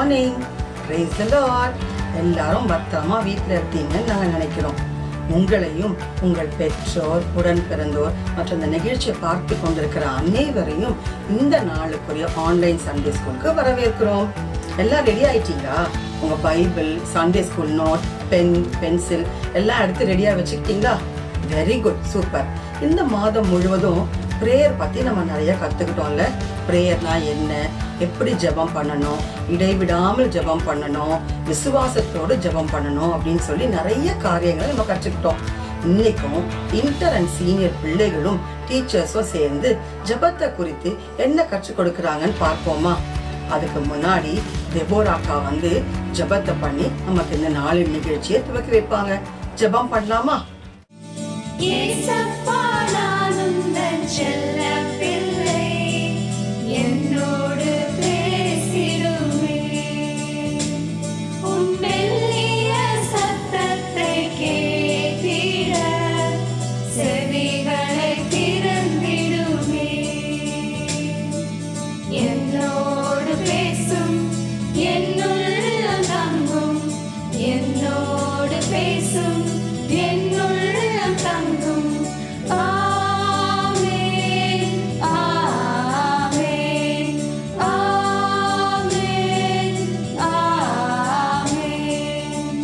Morning praise the lord எல்லாரும் பத்திரமா வீட்டில் இருக்கீங்கன்னு நாங்கள் நினைக்கிறோம் உங்களையும் உங்கள் பெற்றோர் உடன் பிறந்தோர் மற்றும் இந்த நிகழ்ச்சியை பார்த்து கொண்டிருக்கிற அனைவரையும் இந்த நாளுக்குரிய ஆன்லைன் சண்டே ஸ்கூலுக்கு வரவேற்கிறோம் எல்லாம் ரெடி ஆயிட்டீங்களா உங்க Bible Sunday school note pen pencil எல்லாம் எடுத்து ரெடியா வச்சுக்கிட்டீங்களா வெரி குட் சூப்பர் இந்த மாதம் முழுவதும் ப்ரேயர் பத்தி நம்ம நிறைய கத்துக்கிட்டோம்ல ப்ரேயர்னா என்ன எப்படி ஜெபம் பண்ணணும் இடைவிடாமல் ஜெபம் பண்ணணும் விசுவாசத்தோடு ஜெபம் பண்ணணும் அப்படின்னு சொல்லி நிறைய காரியங்களை நம்ம கற்றுக்கிட்டோம் இன்னைக்கும் இன்டர் அண்ட் சீனியர் பிள்ளைகளும் டீச்சர்ஸும் சேர்ந்து ஜெபத்தை குறித்து என்ன கற்றுக் கொடுக்கறாங்கன்னு பார்ப்போமா அதுக்கு முன்னாடி தெபோராக்கா வந்து ஜெபத்தை பண்ணி நமக்கு இந்த நாளின் நிகழ்ச்சியை துவக்கி வைப்பாங்க ஜெபம் பண்ணலாமா ஏசப்பா நானுந்தன் செல்லப் பிள்ளை, என்னோடு பேசிடுமே. உன் மெல்லிய சத்தத்தை கேட்டிட, செவிகளை திறந்திடுமே. என்னோடு பேசும் என்னுள்ளம் தங்கும் என்னோடு பேசும் என்னுள்ளம் தங்கும் ஆமென் ஆமென் ஆமென் ஆமென்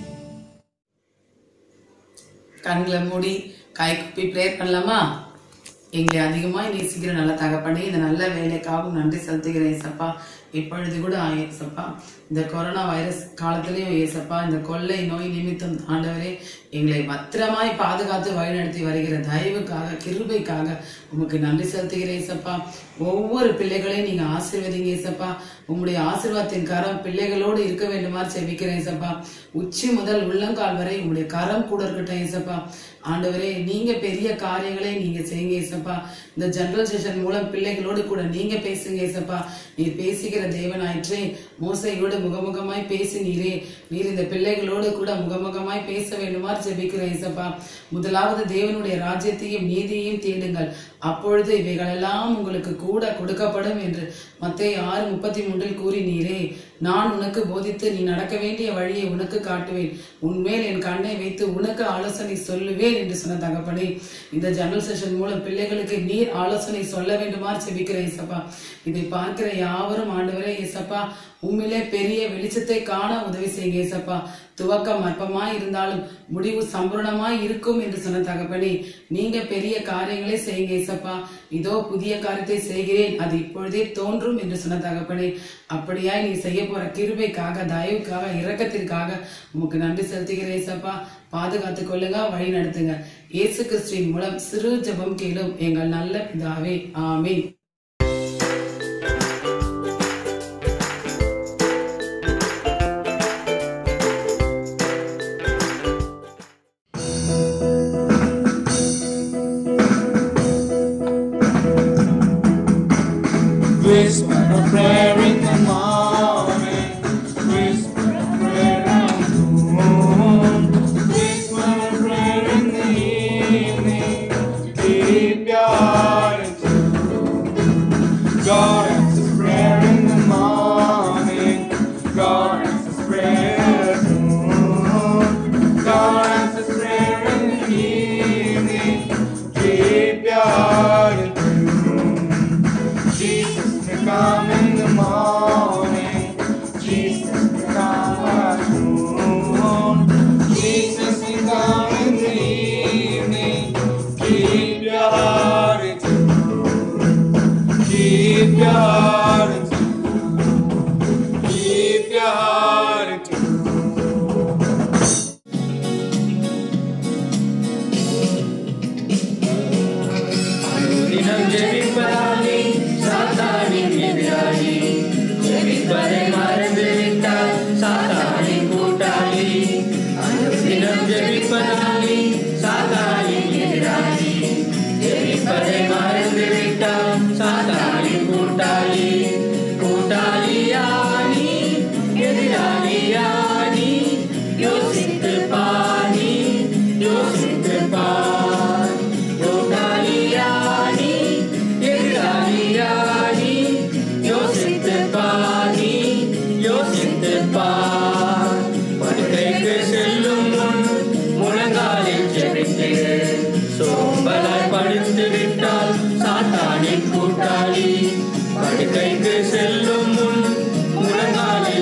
கண்களை மூடி கை குப்பி ப்ரேயர் பண்ணலாமா எங்களை அதிகமாக நேசிக்கிற நல்ல தகப்பனே இந்த நல்ல வேலைக்காகவும் நன்றி செலுத்துகிறேன் ஏசப்பா இப்பொழுது கூட ஆ, ஏசப்பா இந்த கொரோனா வைரஸ் காலத்திலையும் ஏசப்பா இந்த கொள்ளை நோய் நிமித்தம் ஆண்டவரே எங்களை பத்திரமாய் பாதுகாத்து வழிநடத்தி வருகிற தயவுக்காக கிருபைக்காக உமக்கு நன்றி செலுத்துகிறேன் ஏசப்பா ஒவ்வொரு பிள்ளைகளையும் நீங்க ஆசீர்வதிங்க ஏசப்பா உம்முடைய ஆசீர்வாதத்தின் கரம் பிள்ளைகளோடு இருக்க வேண்டுமாறு செபிக்கிறேன் ஏசப்பா உச்சி முதல் உள்ளங்கால் வரை உங்களுடைய கரம் கூட இருக்கட்டும் ஏசப்பா ஆண்டவரே நீங்க பெரிய காரியங்களை நீங்க செய்யுங்க ஏசப்பா இந்த ஜெனரல் செஷன் மூலம் பிள்ளைகளோடு கூட நீங்க பேசுங்க ஏசப்பா நீர் பேசுகிற தேவனாயிற்றே மோசையோடு முகமுகமாய் பேசினீரே நீர் இந்த பிள்ளைகளோடு கூட முகமுகமாய் பேச வேண்டுமாறு ஜெபிக்கிறேன் ஏசப்பா முதலாவது தேவனுடைய ராஜ்யத்தையும் நீதியையும் தேடுங்கள் அப்பொழுது இவைகளெல்லாம் உங்களுக்கு கூட கொடுக்கப்படும் என்று மத்தேயு ஆறு முப்பத்தி மூன்றில் கூறினீரே நான் உனக்கு போதித்து நீ நடக்க வேண்டிய வழியை உனக்கு காட்டுவேன் உன்மேல் என் கண்ணை வைத்து உனக்கு ஆலோசனை சொல்லுவேன் என்று சொன்ன தகப்பனே இந்த ஜன்னல் செஷன் மூலம் பிள்ளைகளுக்கு நீர் ஆலோசனை சொல்ல வேண்டுமாறு செபிக்கிறேன் ஏசப்பா இதை பார்க்கிற யாவரும் ஆண்டவரே ஏசப்பா உம்மிலே பெரிய வெளிச்சத்தை காண உதவி செய்யுங்க ஏசப்பா துவக்கம் அற்பமாய் இருந்தாலும் முடிவு சம்பூர்ணமாய் இருக்கும் என்று சொன்ன தகப்பனே நீங்க பெரிய காரியங்களை செய்யுங்க ஏசப்பா இதோ புதிய காரியத்தை செய்கிறேன் அது இப்பொழுதே தோன்றும் என்று சொன்ன தகப்பனே அப்படியாய் நீ செய்ய போற கிருபைக்காக தயவுக்காக இரக்கத்திற்காக உமக்கு நன்றி செலுத்துகிறேன் ஏசப்பா பாதுகாத்துக் கொள்ளுங்க வழி நடத்துங்க இயேசு கிறிஸ்துவின் மூலம் சிறு ஜெபம் கேளும் எங்கள் நல்ல பிதாவே ஆமென் Whisper a prayer in the morning. Whisper a prayer at noon. Whisper a prayer in the evening. Keep your heart in tune.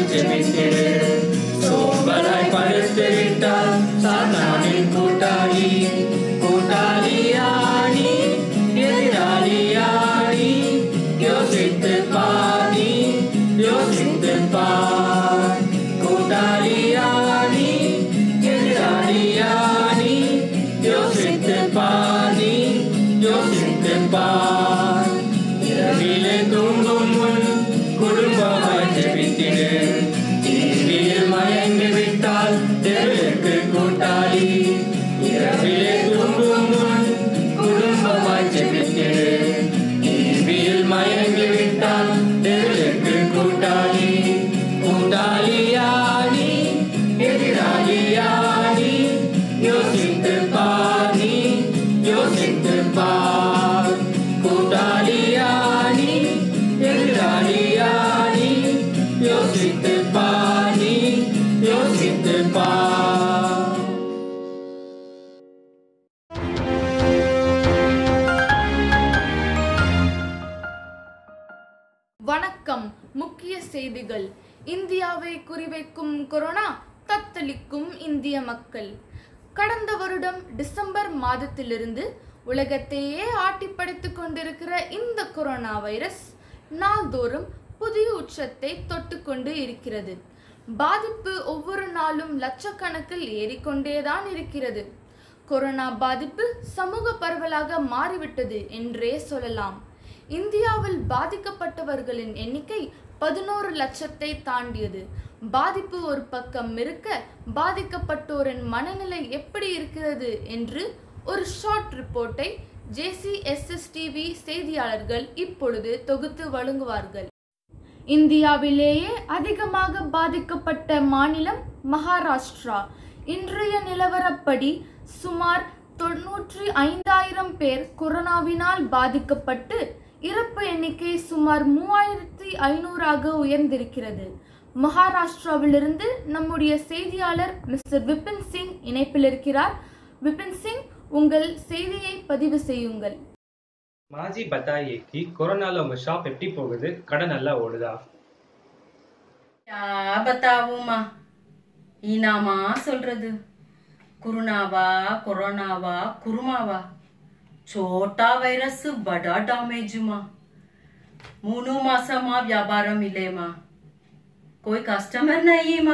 ஜெபித்திடு சோம்பலாய் படுத்து விட்டால் சாத்தானின் கூட்டாளி கூட்டாளியாடி எதிராளியாடி யோசித்து பாடி யோசித்து பார் கூட்டாளியாடி எதிராளியாடி யோசித்து பாடி யோசித்து பார் இரவிலே தூங்கும் முன் குடும்பமாய் ஜெபித்திடு டிவியில் மயங்கி விட்டால் தெருவுக்கு கூட்டாளி இரவிலே தூங்கும் முன் குடும்பமாய் ஜெபித்திடு டிவியில் மயங்கி விட்டால் தெருவுக்கு கூட்டாளி கூட்டாளியாடி எதிராளியாடி யோசித்து பாடி யோசித்து பார் கூட்டாளியாடி எதிராளியாடி யோசித்து பாடி யோசித்து பார் வணக்கம் முக்கிய செய்திகள் இந்தியாவை குறிவைக்கும் கொரோனா தத்தளிக்கும் இந்திய மக்கள் கடந்த வருடம் டிசம்பர் மாதத்திலிருந்து உலகத்தையே ஆட்டிப்படைத்துக் கொண்டிருக்கிற இந்த கொரோனா வைரஸ் நாள்தோறும் புதிய உச்சத்தை தொட்டுக்கொண்டு இருக்கிறது பாதிப்பு ஒவ்வொரு நாளும் லட்சக்கணக்கில் ஏறிக்கொண்டேதான் இருக்கிறது கொரோனா பாதிப்பு சமூக பரவலாக மாறிவிட்டது என்றே சொல்லலாம் இந்தியாவில் பாதிக்கப்பட்டவர்களின் எண்ணிக்கை பதினோரு லட்சத்தை தாண்டியது பாதிப்பு ஒரு பக்கம் இருக்க பாதிக்கப்பட்டோரின் மனநிலை எப்படி இருக்கிறது என்று ஒரு ஷார்ட் ரிப்போர்ட்டை ஜேசிஎஸ்எஸ் டிவி செய்தியாளர்கள் இப்பொழுது தொகுத்து வழங்குவார்கள் இந்தியாவிலேயே அதிகமாக பாதிக்கப்பட்ட மாநிலம் மகாராஷ்டிரா இன்றைய நிலவரப்படி சுமார் தொன்னூற்றி ஐந்தாயிரம் பேர் கொரோனாவினால் பாதிக்கப்பட்டு இறப்பு எண்ணிக்கை சுமார் மூவாயிரத்தி ஐநூறாக உயர்ந்திருக்கிறது மகாராஷ்டிராவிலிருந்து நம்முடைய செய்தியாளர் மிஸ்டர் விபின் சிங் இணைப்பில் இருக்கிறார் விபின் சிங் உங்கள் செய்தியை பதிவு செய்யுங்கள் மாஜி பத்தாயே கி கொரோனால உங்க ஷாப் எப்படி போகுது கடை நல்லா ஓடுதா யா பத்தாவுமா ஈனாமா சொல்றது குருனாவா கொரோனாவா குருமாவா சோட்டா வைரஸ் படா டாமேஜுமா மூணு மாசமா வியாபாரம் இல்லையம்மா कोई கஸ்டமர் நையேம்மா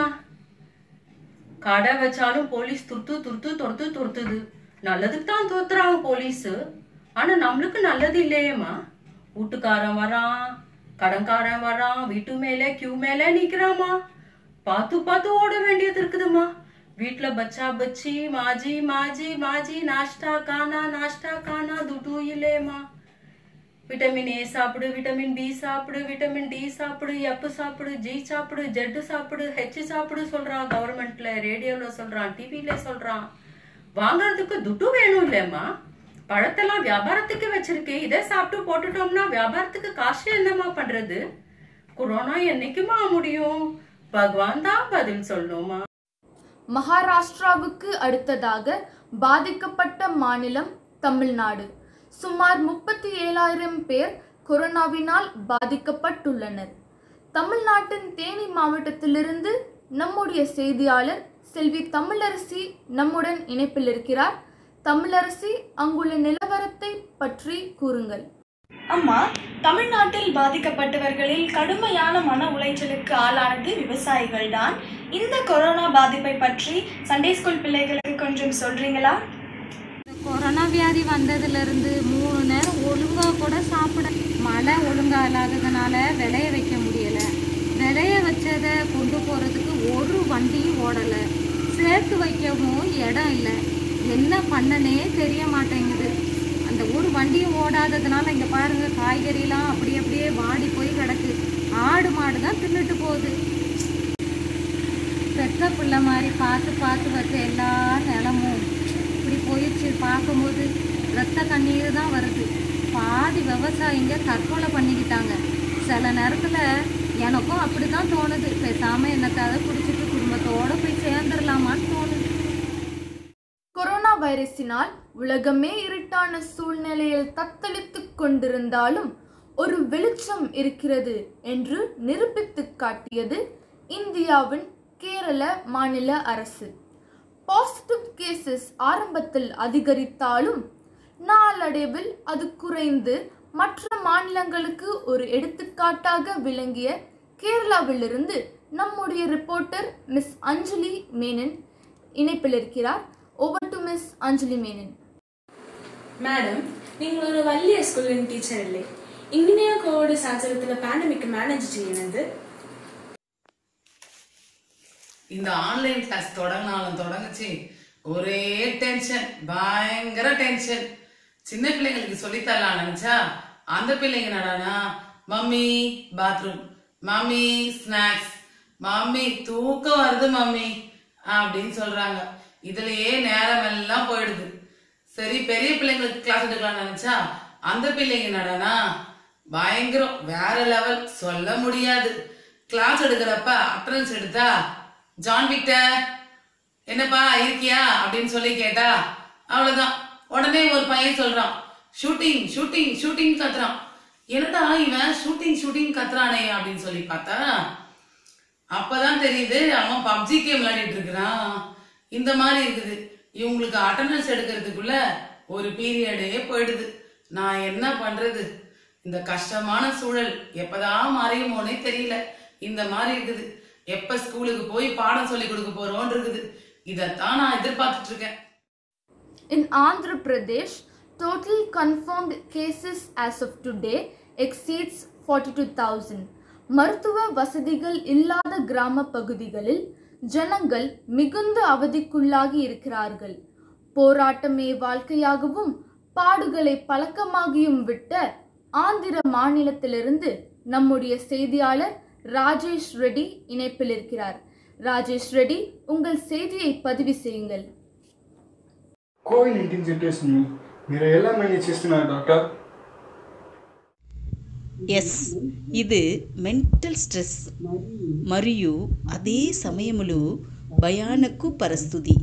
கடை வச்சாலும் போலீஸ் துருத்து துருத்து துரத்து துரத்துது நல்லதுக்கு தான் துரத்துறாங்க போலீஸ் ஆனா நம்மளுக்கு நல்லது இல்லையேம்மா வீட்டுக்காரன் வரான் கடன்காரன் வரான் வீட்டு மேலே கியூ மேலே நிக்கிறாமா பார்த்து பார்த்து ஓட வேண்டியது இருக்குதுமா வீட்ல பச்சா பச்சி மாஜி மாஜி மாஜி நாஷ்டா கானா நாஷ்டா கானா துட்டு இல்லையேம்மா விட்டமின் ஏ சாப்பிடு விட்டமின் பி சாப்பிடு விட்டமின் டி சாப்பிடு எப் சாப்பிடு ஜி சாப்பிடு ஜெட் சாப்பிடு ஹெச் சாப்பிடு சொல்றான் கவர்மெண்ட்ல ரேடியோல சொல்றான் டிவில சொல்றான் வாங்குறதுக்கு துட்டு வேணும் இல்லையம்மா பழத்தெல்லாம் வியாபாரத்துக்கு வச்சிருக்கேன் இதை சாப்பிட்டு போட்டுட்டோம்னா வியாபாரத்துக்கு காசு என்னம்மா பண்றது கொரோனா என்னைக்குமா முடியும் பகவான் தான் பதில் சொல்லணுமா மகாராஷ்டிராவுக்கு அடுத்ததாக பாதிக்கப்பட்ட மாநிலம் தமிழ்நாடு சுமார் முப்பத்தி ஏழாயிரம் பேர் கொரோனாவினால் பாதிக்கப்பட்டுள்ளனர் தமிழ்நாட்டின் தேனி மாவட்டத்திலிருந்து நம்முடைய செய்தியாளர் செல்வி தமிழரசி நம்முடன் இணைப்பில் இருக்கிறார் தமிழரசி அங்குள்ள நிலவரத்தை பற்றி கூறுங்கள் அம்மா தமிழ்நாட்டில் பாதிக்கப்பட்டவர்களில் கடுமையான மன உளைச்சலுக்கு ஆளானது விவசாயிகள் தான் இந்த கொரோனா பாதிப்பை பற்றி சண்டே ஸ்கூல் பிள்ளைகளுக்கு கொஞ்சம் சொல்றீங்களா கொரோனா வியாதி வந்ததுலேருந்து மூணு நேரம் ஒழுங்காக கூட சாப்பிட மழை ஒழுங்காக இல்லாததுனால விளைய வைக்க முடியலை விளைய வச்சதை கொண்டு போகிறதுக்கு ஒரு வண்டியும் ஓடலை சேர்த்து வைக்கவும் இடம் இல்லை என்ன பண்ணனே தெரிய மாட்டேங்குது அந்த ஒரு வண்டியும் ஓடாததுனால இங்கே பாருங்க காய்கறிலாம் அப்படி அப்படியே வாடி போய் கிடக்கு ஆடு மாடு தான் தின்னுட்டு போகுது பெத்த பிள்ளை மாதிரி பார்த்து பார்த்து வச்ச எல்லா நிலமும் இப்படி போயிடுச்சு பார்க்கும்போது ரத்த கண்ணீர் தான் வருது பாதி விவசாயிங்க தற்கொலை பண்ணிக்கிட்டாங்க சில நேரத்தில் எனக்கும் அப்படி தான் தோணுது பேசாமல் என்னத்தாவது குடிச்சிட்டு குடும்பத்தோட போய் சேர்ந்துடலாமான்னு தோணுது கொரோனா வைரஸினால் உலகமே இருட்டான சூழ்நிலையில் தத்தளித்துக் கொண்டிருந்தாலும் ஒரு வெளிச்சம் இருக்கிறது என்று நிரூபித்துக் காட்டியது இந்தியாவின் கேரள மாநில அரசு பாசிட்டிவ் கேசஸ் ஆரம்பத்தில் அதிகரித்தாலும் நாளடைவில் அது குறைந்து மற்ற மாநிலங்களுக்கு ஒரு எடுத்துக்காட்டாக விளங்கிய கேரளாவிலிருந்து நம்முடைய ரிப்போர்ட்டர் மிஸ் அஞ்சலி மேனன் இணைப்பில் இருக்கிறார் over to miss Anjali Menon madam നിങ്ങൾ ഒരു വലിയ സ്കൂളിൽ ടീച്ചർ അല്ലേ ഇങ്ങനെയാ കോവിഡ് സാഹചര്യത്തിൽ പാൻഡമിക് മാനേജ് ചെയ്യുന്നത് இந்த ஆன்லைன் கிளாஸ் தொடங்கினாலும் தொடங்குச்சு ஒரே டென்ஷன் பயங்கர டென்ஷன் சின்ன பிள்ளைங்களுக்கு சொல்லித்தரலாம் நினைச்சா அந்த பிள்ளைங்க என்னடானா mummy bathroom mummy snacks mummy தூக்கம் வருது மம்மி அப்படின்னு சொல்றாங்க இதுலயே நேரம் எல்லாம் போயிடுது சரி பெரிய பிள்ளைங்களுக்கு கிளாஸ் எடுக்கலாம் நினைச்சா அந்த பிள்ளைங்க என்னடானா பயங்கரம் வேற லெவல் சொல்ல முடியாது கிளாஸ் எடுக்கிறப்ப அட்டனன்ஸ் எடுத்தா ஜான் விக்டர் என்னப்பா இருக்கியா அப்படின்னு சொல்லி கேட்டா அவ்வளவுதான் உடனே ஒரு பையன் சொல்றான் ஷூட்டிங் ஷூட்டிங் ஷூட்டிங் கத்துறான் என்னடா இவன் ஷூட்டிங் ஷூட்டிங் கத்துறானே அப்படின்னு சொல்லி பார்த்தா அப்பதான் தெரியுது அவன் பப்ஜி கேம் விளையாடிட்டு இருக்கிறான் இந்த மாதிரி இருக்குது இவங்களுக்கு அட்டண்டன்ஸ் எடுக்கிறதுக்குள்ள ஒரு பீரியடே போயிடுது நான் என்ன பண்றது இந்த கஷ்டமான சூழல் எப்பதான் மறையுமோனே தெரியல இந்த மாதிரி இருக்குது எப்ப ஸ்கூலுக்கு போய் பாடம் சொல்லி கொடுக்க போறோம் இருக்குது இதத்தான் நான் எதிர்பார்த்துட்டு இருக்கேன் In Andhra Pradesh, total confirmed cases as of today exceeds 42,000. மருத்துவ வசதிகள் இல்லாத கிராம பகுதிகளில் ஜனங்கள் மிகுந்த அவதிக்குள்ளாகி இருக்கிறார்கள் போராட்டமே வாழ்க்கையாகவும் பாடுகளை பழக்கமாகியும் விட்ட ஆந்திர மாநிலத்திலிருந்து நம்முடைய செய்தியாளர் ராஜேஷ் ரெட்டி இணைப்பில் இருக்கிறார் ராஜேஷ் ரெட்டி உங்கள் செய்தியை பதிவு செய்யுங்கள் కోవిడ్ నైన్టీన్ సిచ్యువేషన్ మీరు ఎలా మేనేజ్ చేస్తున్నారు డాక్టర్ ఎస్ ఇది మెంటల్ స్ట్రెస్ మరియు అదే సమయములో భయానకు పరిస్థితి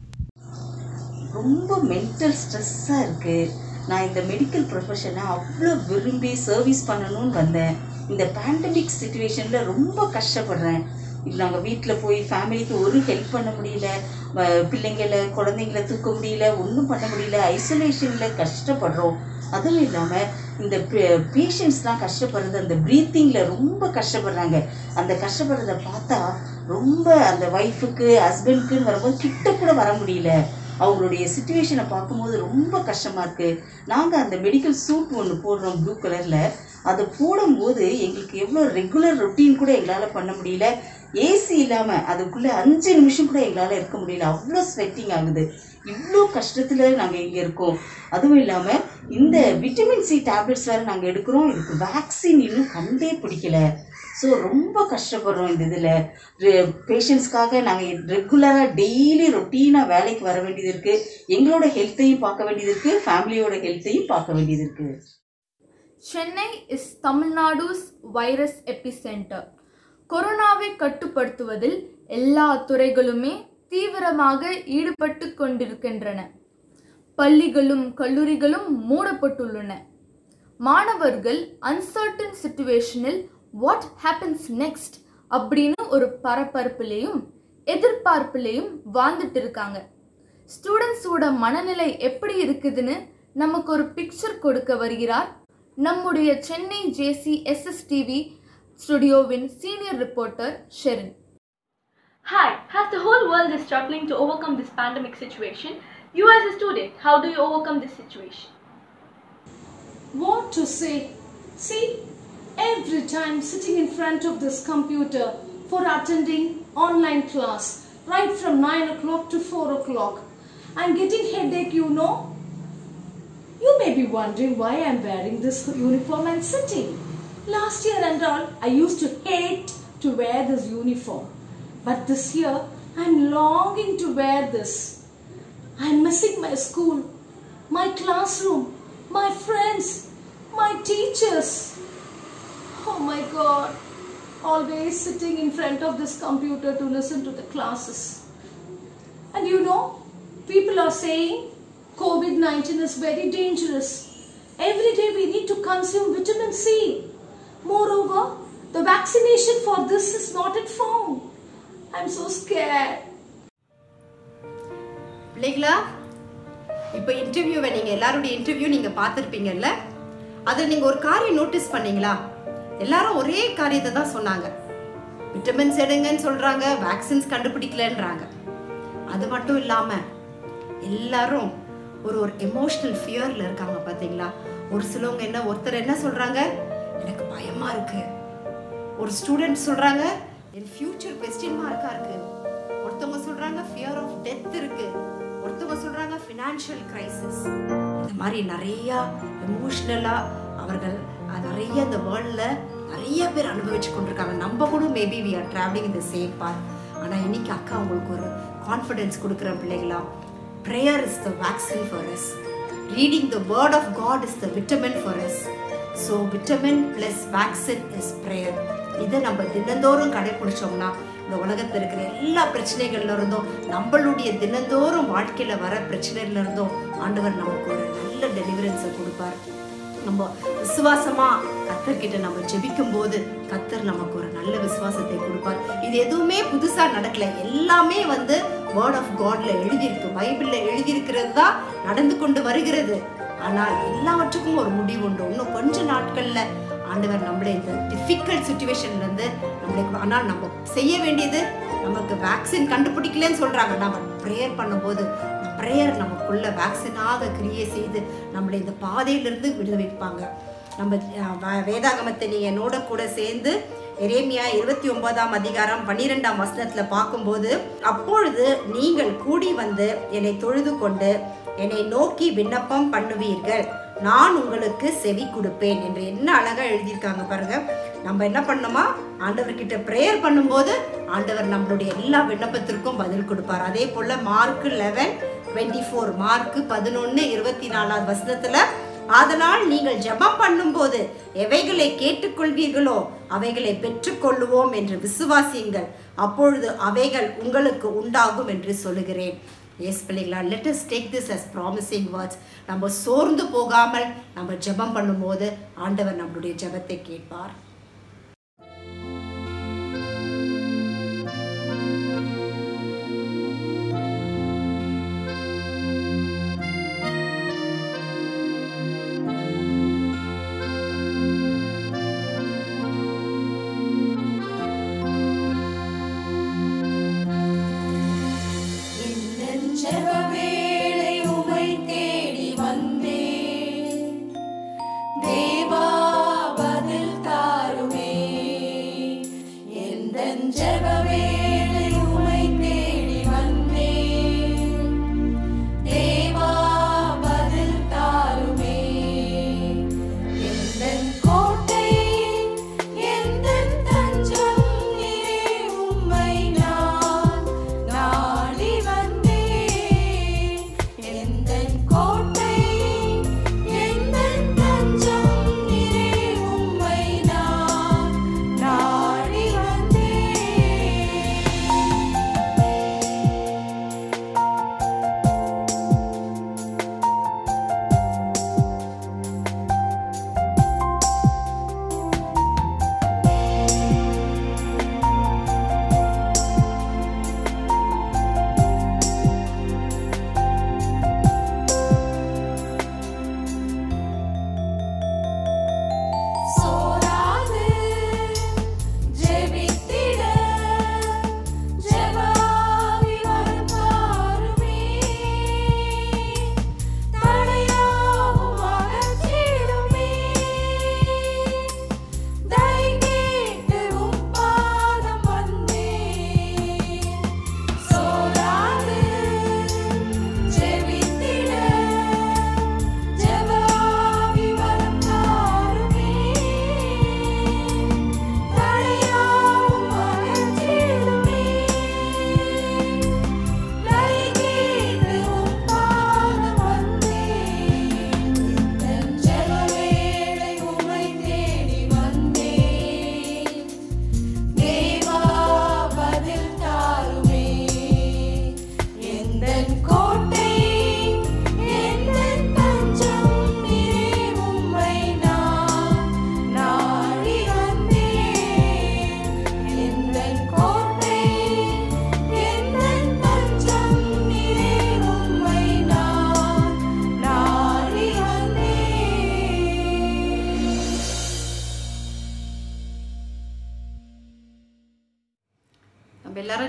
ரொம்ப மென்டல் ஸ்ட்ரெஸ்ஸாக இருக்குது நான் இந்த மெடிக்கல் ப்ரொஃபஷனை அவ்வளோ விரும்பி சர்வீஸ் பண்ணணும்னு வந்தேன் இந்த பேண்டமிக் சுச்சுவேஷனில் ரொம்ப கஷ்டப்படுறேன் இப்போ நாங்கள் வீட்டில் போய் ஃபேமிலிக்கு ஒரு ஹெல்ப் பண்ண முடியல வ- பிள்ளைங்களை குழந்தைங்கள தூக்க முடியல ஒன்றும் பண்ண முடியல ஐசோலேஷனில் கஷ்டப்படுறோம் அதுவும் இல்லாமல் இந்த பேஷண்ட்ஸ்லாம் கஷ்டப்படுறது அந்த ப்ரீத்திங்கில் ரொம்ப கஷ்டப்படுறாங்க அந்த கஷ்டப்படுறத பார்த்தா ரொம்ப அந்த ஒய்ஃபுக்கு ஹஸ்பண்ட்க்குன்னு வரும்போது கிட்ட கூட வர முடியல அவங்களுடைய சுச்சுவேஷனை பார்க்கும்போது ரொம்ப கஷ்டமாக இருக்குது நாங்கள் அந்த மெடிக்கல் சூட் ஒன்று போடுறோம் ப்ளூ கலரில் அதை போடும்போது எங்களுக்கு எவ்வளோ ரெகுலர் ரொட்டீன் கூட எங்களால் பண்ண முடியல ஏசி இல்லாமல் அதுக்குள்ளே அஞ்சு நிமிஷம் கூட எங்களால் இருக்க முடியல அவ்வளோ ஸ்வெட்டிங் ஆகுது இவ்வளோ கஷ்டத்தில் நாங்கள் இங்கே இருக்கோம் அதுவும் இல்லாமல் இந்த விட்டமின் சி டேப்லெட்ஸ் வேறு நாங்கள் எடுக்கிறோம் இதுக்கு வேக்சின் இன்னும் கண்டே பிடிக்கல ஸோ ரொம்ப கஷ்டப்படுறோம் இந்த இதில் பேஷண்ட்ஸ்க்காக நாங்கள் ரெகுலராக டெய்லி ரொட்டீனாக வேலைக்கு வர வேண்டியது இருக்குது எங்களோட ஹெல்த்தையும் பார்க்க வேண்டியது இருக்குது ஃபேமிலியோட ஹெல்த்தையும் பார்க்க வேண்டியது இருக்குது Chennai is Tamil Nadu's virus epicenter கொரோனாவை கட்டுப்படுத்துவதில் எல்லா துறைகளுமே தீவிரமாக ஈடுபட்டு கொண்டிருக்கின்றன பள்ளிகளும் கல்லூரிகளும் மூடப்பட்டுள்ளன மாணவர்கள் அன்சர்டன் சுச்சுவேஷனில் வாட் ஹேப்பன்ஸ் நெக்ஸ்ட் அப்படின்னு ஒரு பரபரப்புலேயும் எதிர்பார்ப்புலேயும் வாழ்ந்துட்டு இருக்காங்க ஸ்டூடெண்ட்ஸோட மனநிலை எப்படி இருக்குதுன்னு நமக்கு ஒரு பிக்சர் கொடுக்க வருகிறார் நம்முடைய சென்னை ஜேசி எஸ்எஸ்டிவி ஸ்டுடியோவின் senior reporter Sherin Hi, as the whole world is struggling to overcome this pandemic situation, you as a student, how do you overcome this situation? What to say? See, every time sitting in front of this computer for attending online class, right from 9 o'clock to 4 o'clock, I'm getting headache, you know. You may be wondering why I'm wearing this uniform and sitting. Last year and all, I used to hate to wear this uniform. But this year, I'm longing to wear this. I'm missing my school, my classroom, my friends, my teachers. Oh my god, always sitting in front of this computer to listen to the classes. And you know, people are saying COVID 19 is very dangerous. Every day we need to consume vitamin C. Moreover, The vaccination for this is not at found. I'm so scared. பிள்ளைகளா இப்போ இன்டர்வியூவை நீங்கள் எல்லாருடைய interview நீங்கள் பார்த்துருப்பீங்கல்ல அதில் நீங்கள் ஒரு காரியம் notice பண்ணீங்களா எல்லாரும் ஒரே காரியத்தை தான் சொன்னாங்க விட்டமின்ஸ் எடுங்கன்னு சொல்கிறாங்க வேக்சின்ஸ் கண்டுபிடிக்கலன்றாங்க அது மட்டும் இல்லாமல் எல்லாரும் ஒரு ஒரு எமோஷ்னல் ஃபியரில் இருக்காங்க பார்த்தீங்களா ஒரு சிலவங்க என்ன ஒருத்தர் என்ன சொல்கிறாங்க எனக்கு பயமாக இருக்குது ஒரு ஸ்டூடெண்ட் சொல்கிறாங்க என் ஃப்யூச்சர் கொஸ்டின் மார்க்காக இருக்குது ஒருத்தவங்க சொல்கிறாங்க ஃபியர் ஆஃப் டெத் இருக்குது ஒருத்தவங்க சொல்கிறாங்க ஃபினான்ஷியல் கிரைசிஸ் இந்த மாதிரி நிறையா எமோஷ்னலாக அவர்கள் அஹ், நிறைய இந்த வேர்ல்டில் நிறைய பேர் அனுபவிச்சு கொண்டிருக்காங்க நம்ம கூட மேபி வி ஆர் ட்ராவலிங் இந்த சேம் பாத் ஆனால் இன்னைக்கு அக்கா உங்களுக்கு ஒரு கான்ஃபிடென்ஸ் கொடுக்குற பிள்ளைகளா prayer is the vaccine for us reading the word of God is the vitamin for us so vitamin plus vaccine is prayer இதை நம்ம தினந்தோறும் கடைபிடிச்சோம்னா இந்த உலகத்தில் இருக்கிற எல்லா பிரச்சனைகள்ல இருந்தும் நம்மளுடைய தினந்தோறும் வாழ்க்கையில வர பிரச்சனையில இருந்தும் ஆண்டவர் நமக்கு ஒரு நல்ல டெலிவரன்ஸை கொடுப்பார் நம்ம விசுவாசமா கத்தர்கிட்ட நம்ம ஜெபிக்கும் போது கத்தர் நமக்கு ஒரு நல்ல விசுவாசத்தை கொடுப்பார் இது எதுவுமே புதுசா நடக்கல எல்லாமே வந்து வேர்ட் ஆஃப் காட்ல எழுதியிருக்கு பைபிள்ல எழுதியிருக்கிறது தான் நடந்து கொண்டு வருகிறது ஆனால் எல்லாவற்றுக்கும் ஒரு முடிவு உண்டு இன்னும் கொஞ்ச நாட்கள்ல ஆண்டவர் நம்மளை இந்த டிஃபிகல்ட் சுச்சுவேஷன்ல இருந்து நம்மளுக்கு ஆனால் நம்ம செய்ய வேண்டியது நமக்கு வேக்சின் கண்டுபிடிக்கலன்னு சொல்றாங்க நம்ம ப்ரேயர் பண்ணும்போது ப்ரேயர் நமக்குள்ள வேக்சினாக கிரியை செய்து நம்மளை இந்த பாதையிலிருந்து விடுவிப்பாங்க நம்ம அஹ், வே- வேதாகமத்தை நீங்க என்னோட கூட சேர்ந்து எரேமியா இருபத்தி ஒன்பதாம் அதிகாரம் பன்னிரெண்டாம் வசனத்துல பார்க்கும்போது அப்பொழுது நீங்கள் கூடி வந்து என்னை தொழுது கொண்டு என்னை நோக்கி விண்ணப்பம் பண்ணுவீர்கள் நான் உங்களுக்கு செவி கொடுப்பேன் என்று என்ன அழகா எழுதியிருக்காங்க பாருங்க நம்ம என்ன பண்ணணுமா ஆண்டவர்கிட்ட ப்ரேயர் பண்ணும்போது ஆண்டவர் நம்மளுடைய எல்லா விண்ணப்பத்திற்கும் பதில் கொடுப்பார் அதே போல Mark eleven twenty four Mark பதினொன்று இருபத்தி நாலாவது வசனத்துல அதனால் நீங்கள் ஜெபம் பண்ணும்போது எவைகளை கேட்டுக்கொள்வீர்களோ அவைகளை பெற்றுக்கொள்ளுவோம் என்று விசுவாசியுங்கள் அப்பொழுது அவைகள் உங்களுக்கு உண்டாகும் என்று சொல்லுகிறேன் எஸ் பிள்ளைங்களா let us take this as promising words நம்ம சோர்ந்து போகாமல் நம்ம ஜெபம் பண்ணும்போது ஆண்டவர் நம்மளுடைய ஜெபத்தை கேட்பார் ஜெபவேளை உமை தேடி வந்தேன் தேவா பதில் தாரும்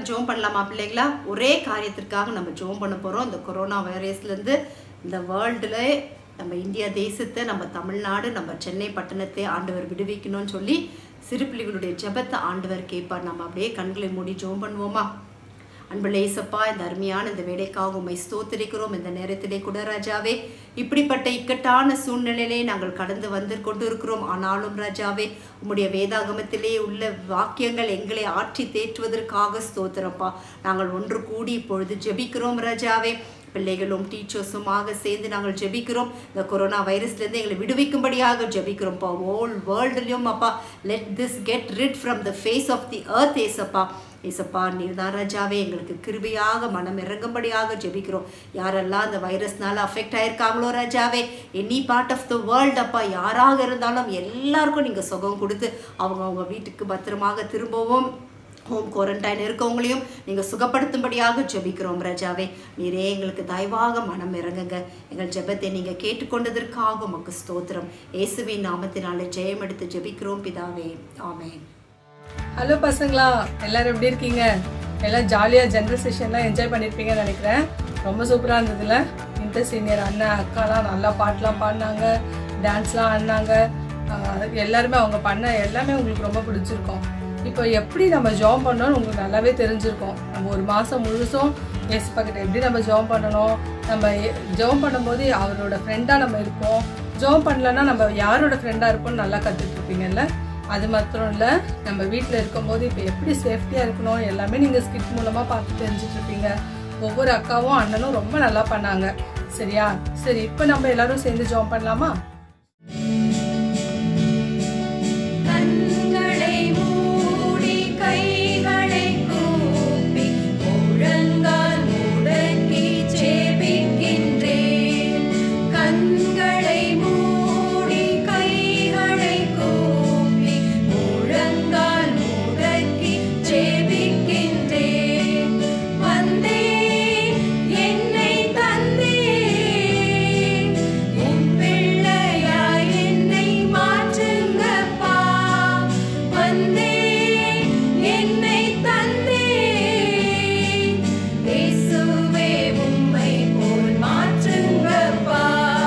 எல்லாரும் ஜோம் பண்ணலாமா பிள்ளைங்களா ஒரே காரியத்திற்காக நம்ம ஜோம் பண்ண போகிறோம் இந்த கொரோனா வைரஸ்லேருந்து இந்த வேர்ல்டில் நம்ம இந்தியா தேசத்தை நம்ம தமிழ்நாடு நம்ம சென்னை பட்டணத்தை ஆண்டவர் விடுவிக்கணும்னு சொல்லி சிறு பிள்ளைகளுடைய ஜெபத்தை ஆண்டவர் கேட்பார் நம்ம அப்படியே கண்களை மூடி ஜோம் பண்ணுவோமா அன்புள்ள ஏசப்பா இந்த அருமையான இந்த வேலைக்காக உண்மை ஸ்தோத்திரிக்கிறோம் இந்த நேரத்திலே கூட ராஜாவே இப்படிப்பட்ட இக்கட்டான சூழ்நிலையிலே நாங்கள் கடந்து வந்து கொண்டு இருக்கிறோம் ஆனாலும் ராஜாவே உம்முடைய வேதாகமத்திலே உள்ள வாக்கியங்கள் எங்களை ஆற்றி தேற்றுவதற்காக ஸ்தோத்திரப்பா நாங்கள் ஒன்று கூடி இப்பொழுது ஜெபிக்கிறோம் ராஜாவே பிள்ளைகளும் டீச்சர்ஸுமாக சேர்ந்து நாங்கள் ஜெபிக்கிறோம் இந்த கொரோனா வைரஸ்லேருந்து எங்களை விடுவிக்கும்படியாக ஜெபிக்கிறோம்ப்பா ஹோல் வேர்ல்டுலையும் அப்பா let this get rid from the face of the earth ஏசப்பா ஏசப்பா நீர் தான் ராஜாவே எங்களுக்கு கிருபையாக மனம் இறங்கும்படியாக ஜெபிக்கிறோம் யாரெல்லாம் அந்த வைரஸ்னால அஃபெக்ட் ஆயிருக்காங்களோ ராஜாவே any part of the world அப்பா யாராக இருந்தாலும் எல்லாருக்கும் நீங்கள் சுகம் கொடுத்து அவங்க அவங்க வீட்டுக்கு பத்திரமாக திரும்பவும் ஹோம் குவாரண்டைன் இருக்கவங்களையும் நீங்கள் சுகப்படுத்தும்படியாக ஜெபிக்கிறோம் ராஜாவே நீரே எங்களுக்கு தயவாக மனம் இறங்குங்க எங்கள் ஜெபத்தை நீங்கள் கேட்டுக்கொண்டதற்காக உமக்கு ஸ்தோத்திரம் இயேசுவின் நாமத்தினாலே ஜெயம் எடுத்து ஜெபிக்கிறோம் பிதாவே ஆமென் ஹலோ பசங்களா எல்லாரும் எப்படி இருக்கீங்க எல்லாம் ஜாலியாக ஜென்ரல் செஷன்லாம் என்ஜாய் பண்ணியிருப்பீங்கன்னு நினைக்கிறேன் ரொம்ப சூப்பராக இருந்ததுல இன்டர் சீனியர் அண்ணன் அக்காலாம் நல்லா பாட்டெலாம் பாடினாங்க டான்ஸ்லாம் ஆடினாங்க ஆஹ் எல்லாருமே அவங்க பண்ண எல்லாமே உங்களுக்கு ரொம்ப பிடிச்சிருக்கும் இப்போ எப்படி நம்ம ஜாம் பண்ணோம்னு உங்களுக்கு நல்லாவே தெரிஞ்சிருக்கும் நம்ம ஒரு மாதம் முழுசும் ஏசப்பா கிட்ட எப்படி நம்ம ஜாம் பண்ணணும் நம்ம ஜாம் பண்ணும்போது அவரோட ஃப்ரெண்டாக நம்ம இருப்போம் ஜாம் பண்ணலன்னா நம்ம யாரோட ஃப்ரெண்டாக இருப்போம்னு நல்லா கற்றுட்டு இருப்பீங்கல்ல அது மாத்திரம் இல்லை நம்ம வீட்டில் இருக்கும்போது இப்போ எப்படி சேஃப்டியாக இருக்கணும் எல்லாமே நீங்கள் ஸ்கிட் மூலமாக பார்த்து தெரிஞ்சுட்டு இருப்பீங்க ஒவ்வொரு அக்காவும் அண்ணனும் ரொம்ப நல்லா பண்ணாங்க சரியா சரி இப்போ நம்ம எல்லாரும் சேர்ந்து ஜாம் பண்ணலாமா கண்களை மூடி கைகளை கூப்பி முழங்கால் முடக்கி ஜெபிக்கின்றேன் கண்களை மூடி கைகளை கூப்பி முழங்கால் முடக்கி ஜெபிக்கின்றேன் வந்தேன் என்னை தந்தேன் என் பிள்ளையாய் என்னை மாற்றுங்கப்பா வந்தேன் என்னை தந்தேன் இயேசுவே உம்மை போல் மாற்றுங்கப்பா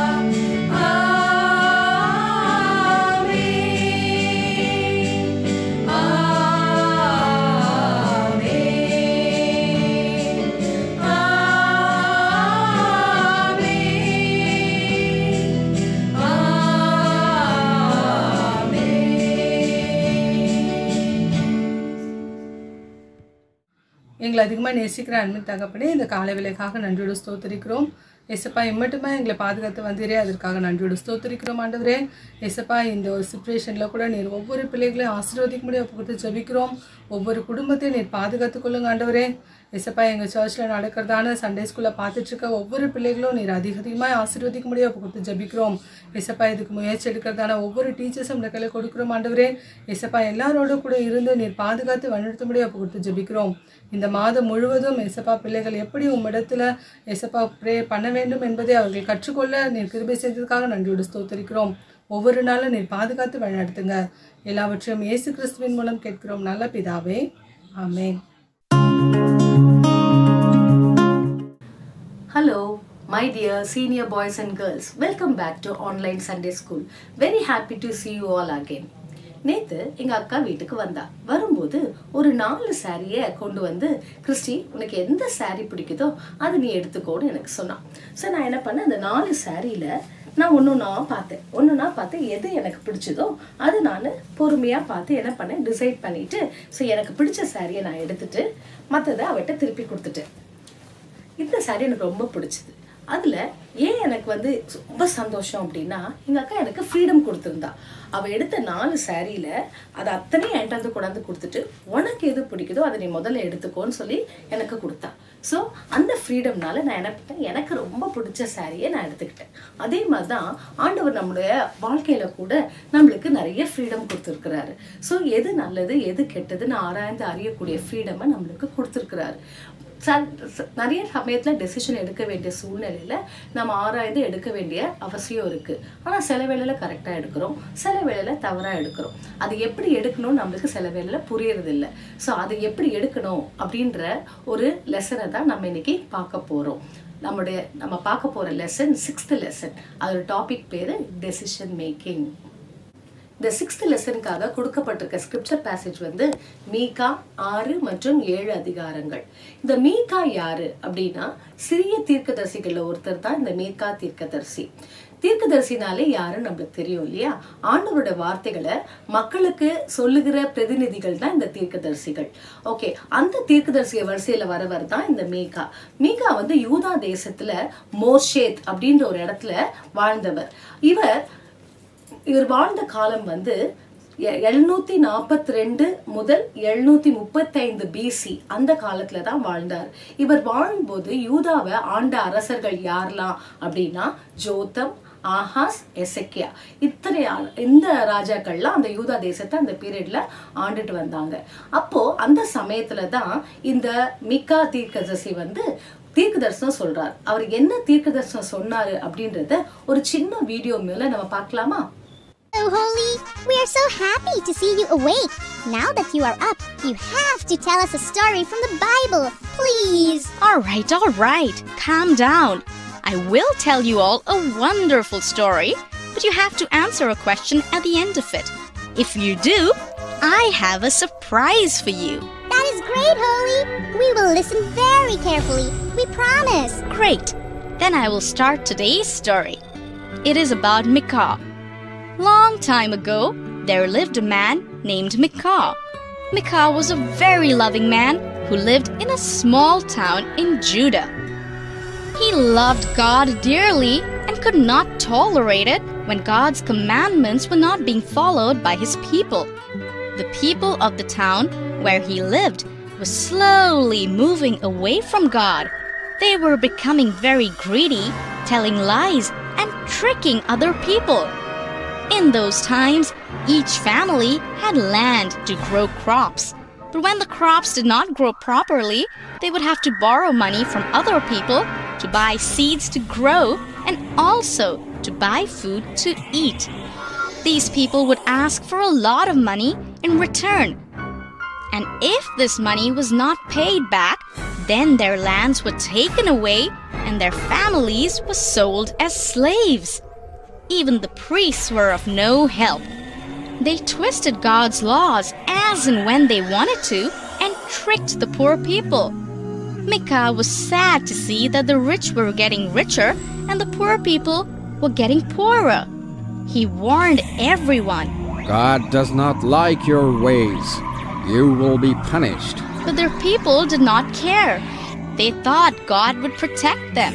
எங்களை அதிகமாக நேசிக்கிற அன்பின் தகப்பனே இந்த காலை வேலைக்காக நன்றியோடு ஸ்தோத்தரிக்கிறோம் எசப்பா இம்மட்டுமா எங்களை பாதுகாத்து வந்தீரே அதற்காக நன்றியோடு ஸ்தோத்தரிக்கிறோம் ஆண்டவரே எசப்பா இந்த ஒரு சுச்சுவேஷனில் கூட நீர் ஒவ்வொரு பிள்ளைகளையும் ஆசீர்வதிக்க முடியும் கொடுத்து ஜெபிக்கிறோம் ஒவ்வொரு குடும்பத்தையும் நீர் பாதுகாத்து கொள்ளுங்க ஆண்டவரே எசப்பா எங்கள் சர்ச்சில் நடக்கிறதான சண்டே ஸ்கூலில் பார்த்துட்டு இருக்க ஒவ்வொரு பிள்ளைகளும் நீர் அதிக அதிகமாக ஆசீர்வதிக்க முடியும் அப்போ கொடுத்து ஜெபிக்கிறோம் எசப்பா இதுக்கு முயற்சி எடுக்கிறதான ஒவ்வொரு டீச்சர்ஸும் இந்த கையில் கொடுக்குறோம் ஆண்டவரே எசப்பா எல்லாரோட கூட இருந்து நீர் பாதுகாத்து வழிநடத்த முடியும் அப்போ கொடுத்து ஜெபிக்கிறோம் இந்த மாதம் முழுவதும் எசப்பா பிள்ளைகள் எப்படி உம்மிடத்துல எசப்பா ப்ரே பண்ண வேண்டும் என்பதை அவர்கள் கற்றுக்கொள்ள நீர் கிருபை செய்ததுக்காக நன்றியோடு ஸ்தோத்தரிக்கிறோம் ஒவ்வொரு நாளும் நீர் பாதுகாத்து வழிநடத்துங்க எல்லாவற்றையும் இயேசு கிறிஸ்துவின் மூலம் கேட்கிறோம் நல்ல பிதாவே ஆமென் Hello, my dear senior boys and girls. Welcome back to Online Sunday School. Very happy to see you all again. நேத்து எங்க அக்கா வீட்டுக்கு வந்தா வரும்போது ஒரு நாலு சாரியை கொண்டு வந்து கிறிஸ்டி உனக்கு எந்த saree பிடிக்குதோ அதை நீ எடுத்துக்கோன்னு எனக்கு சொன்னான் ஸோ நான் என்ன பண்ணேன் அந்த நாலு சாரியில நான் ஒன்று நான் பார்த்தேன் ஒன்று நான் பார்த்து எது எனக்கு பிடிச்சதோ அது நான் பொறுமையாக பார்த்து என்ன பண்ணேன் டிசைட் பண்ணிட்டு ஸோ எனக்கு பிடிச்ச சாரியை நான் எடுத்துட்டு மற்றதை அவட்ட திருப்பி கொடுத்துட்டேன் இந்த சாரி எனக்கு ரொம்ப பிடிச்சது அதில் ஏன் எனக்கு வந்து ரொம்ப சந்தோஷம் அப்படின்னா எங்கள் அக்கா எனக்கு ஃப்ரீடம் கொடுத்துருந்தா அவள் எடுத்த நாலு சாரியில் அதை அத்தனையும் என்கிட்ட வந்து கொண்டாந்து கொடுத்துட்டு உனக்கு எது பிடிக்குதோ அதை நீ முதல்ல எடுத்துக்கோன்னு சொல்லி எனக்கு கொடுத்தா ஸோ அந்த ஃப்ரீடம்னால நான் என்ன பண்ணேன் எனக்கு ரொம்ப பிடிச்ச சாரியை நான் எடுத்துக்கிட்டேன் அதே மாதிரி தான் ஆண்டவர் நம்மளுடைய வாழ்க்கையில் கூட நம்மளுக்கு நிறைய ஃப்ரீடம் கொடுத்துருக்கிறாரு ஸோ எது நல்லது எது கெட்டதுன்னு ஆராய்ந்து அறியக்கூடிய ஃப்ரீடமை நம்மளுக்கு கொடுத்துருக்கிறாரு ச- ச- நிறைய சமயத்தில் டெசிஷன் எடுக்க வேண்டிய சூழ்நிலையில் நம்ம ஆராய்ந்து எடுக்க வேண்டிய அவசியம் இருக்குது ஆனால் சில வேளையில் கரெக்டாக எடுக்கிறோம் சில வேளையில் தவறாக எடுக்கிறோம் அது எப்படி எடுக்கணும்னு நம்மளுக்கு சில வேளையில் புரியறதில்ல ஸோ அதை எப்படி எடுக்கணும் அப்படின்ற ஒரு லெசனை தான் நம்ம இன்னைக்கு பார்க்க போகிறோம் நம்முடைய நம்ம பார்க்க போகிற லெசன் சிக்ஸ்த் லெசன் அதோட டாபிக் பேர் டெசிஷன் மேக்கிங் இந்த சிக்ஸ்த் லெசனுக்காக கொடுக்கப்பட்டிருக்க ஸ்கிரிப்சர் பேசேஜ் வந்து மீகா ஆறு மற்றும் ஏழு அதிகாரங்கள் இந்த மீகா யாரு அப்படின்னா சிறிய தீர்க்கதரிசிகள்ல ஒருத்தர் தான் இந்த மீகா தீர்க்கதரிசி தீர்க்கதரிசினாலே யாருன்னு நம்மளுக்கு தெரியும் இல்லையா ஆண்டவரோட வார்த்தைகளை மக்களுக்கு சொல்லுகிற பிரதிநிதிகள் தான் இந்த தீர்க்கதரிசிகள் ஓகே அந்த தீர்க்கதரிசிய வரிசையில வரவர் தான் இந்த மீகா மீகா வந்து யூதா தேசத்துல மோஷேத் அப்படின்ற ஒரு இடத்துல வாழ்ந்தவர் இவர் இவர் வாழ்ந்த காலம் வந்து எழுநூத்தி நாற்பத்தி ரெண்டு முதல் எழுநூத்தி முப்பத்தைந்து பிசி அந்த காலத்துல தான் வாழ்ந்தார் இவர் வாழும்போது யூதாவை ஆண்ட அரசர்கள் யாரெல்லாம் அப்படின்னா ஜோதம் ஆஹாஸ் எசக்கியா இத்தனை ஆ- இந்த ராஜாக்கள்லாம் அந்த யூதா தேசத்தை அந்த பீரியட்ல ஆண்டுட்டு வந்தாங்க அப்போ அந்த சமயத்துல தான் இந்த மிக்கா தீர்க்கதரிசி வந்து தீர்க்க தரிசனம் சொல்றார் அவர் என்ன தீர்க்க தரிசனம் சொன்னாரு அப்படின்றத ஒரு சின்ன வீடியோ மேல நம்ம பார்க்கலாமா Hello, Holy. We are so happy to see you awake. Now that you are up, you have to tell us a story from the Bible, please. All right, all right. Calm down. I will tell you all a wonderful story, but you have to answer a question at the end of it. If you do, I have a surprise for you. That is great, Holy. We will listen very carefully. We promise. Great. Then I will start today's story. It is about Micah. Long time ago, there lived a man named Micah. Micah was a very loving man who lived in a small town in Judah. He loved God dearly and could not tolerate it when God's commandments were not being followed by his people. The people of the town where he lived were slowly moving away from God. They were becoming very greedy, telling lies, and tricking other people. In those times, each family had land to grow crops. But when the crops did not grow properly, they would have to borrow money from other people to buy seeds to grow and also to buy food to eat. These people would ask for a lot of money in return. And if this money was not paid back, then their lands were taken away and their families were sold as slaves. Even the priests were of no help. They twisted God's laws as and when they wanted to and tricked the poor people. Micah was sad to see that the rich were getting richer and the poor people were getting poorer. He warned everyone, God does not like your ways. You will be punished. but their people did not care. They thought God would protect them.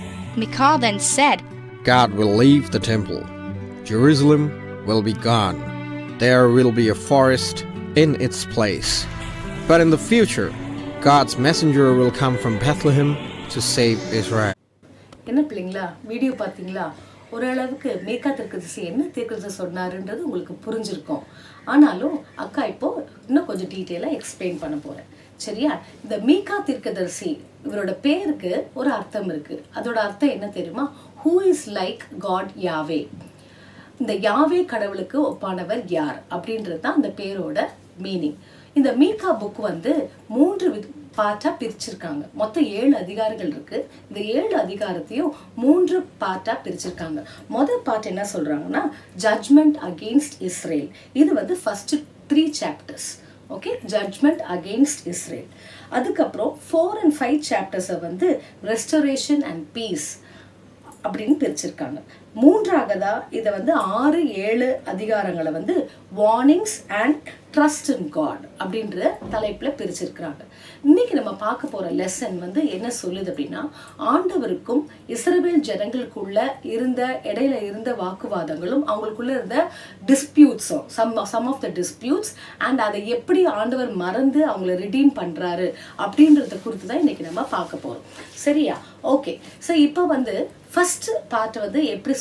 Micah then said, God will leave the temple. Jerusalem will be gone. There will be a forest in its place. But in the future, God's messenger will come from Bethlehem to save Israel. என்ன பிள்ளைங்களா video பார்த்தீங்களா ஓரளவுக்கு மேக்கா தீர்க்கதரிசி என்ன தீர்க்கதரிசி சொன்னாருன்றது உங்களுக்கு புரிஞ்சிருக்கும் ஆனாலும் அக்கா இப்போ இன்னும் கொஞ்சம் டீட்டெயிலாக எக்ஸ்பிளைன் பண்ண போறேன் சரியா இந்த மீகா தீர்க்கதரிசி இவரோட பேருக்கு ஒரு அர்த்தம் இருக்கு அதோட அர்த்தம் என்ன தெரியுமா who is like God Yahweh இந்த யாவே கடவுளுக்கு ஒப்பானவர் யார் அப்படின்றது தான் அந்த பேரோட மீனிங் இந்த மீகா புக் வந்து மூன்று பார்ட்டா பிரிச்சிருக்காங்க மொத்தம் ஏழு அதிகாரங்கள் இருக்கு இந்த ஏழு அதிகாரத்தையும் மூன்று பார்ட்டா பிரிச்சிருக்காங்க முதல் பார்ட் என்ன சொல்றாங்கன்னா ஜட்மெண்ட் அகெயின்ஸ்ட் இஸ்ரேல் இது வந்து first three chapters okay judgment against Israel அதுக்கப்புறம் ஃபோர் அண்ட் ஃபைவ் சாப்டர்ஸை வந்து ரெஸ்டரேஷன் அண்ட் பீஸ் அப்படின்னு பிரிச்சிருக்காங்க மூன்றாவதா இதை வந்து ஆறு ஏழு அதிகாரங்களை வந்து warnings and trust in God அப்படின்ற தலைப்புல பிரிச்சிருக்கிறாங்க இன்னைக்கு நம்ம பார்க்க போற லெசன் வந்து என்ன சொல்லுது அப்படின்னா ஆண்டவருக்கும் இஸ்ரவேல் ஜனங்களுக்குள்ள இருந்த இடையில இருந்த வாக்குவாதங்களும் அவங்களுக்குள்ள இருந்த டிஸ்பியூட்ஸும் some some of the disputes and அதை எப்படி ஆண்டவர் மறந்து அவங்கள ரிடீம் பண்றாரு அப்படின்றத குறித்து தான் இன்னைக்கு நம்ம பார்க்க போறோம் சரியா ஓகே ஸோ இப்போ வந்து ஃபர்ஸ்ட் பார்ட் வந்து எப்படி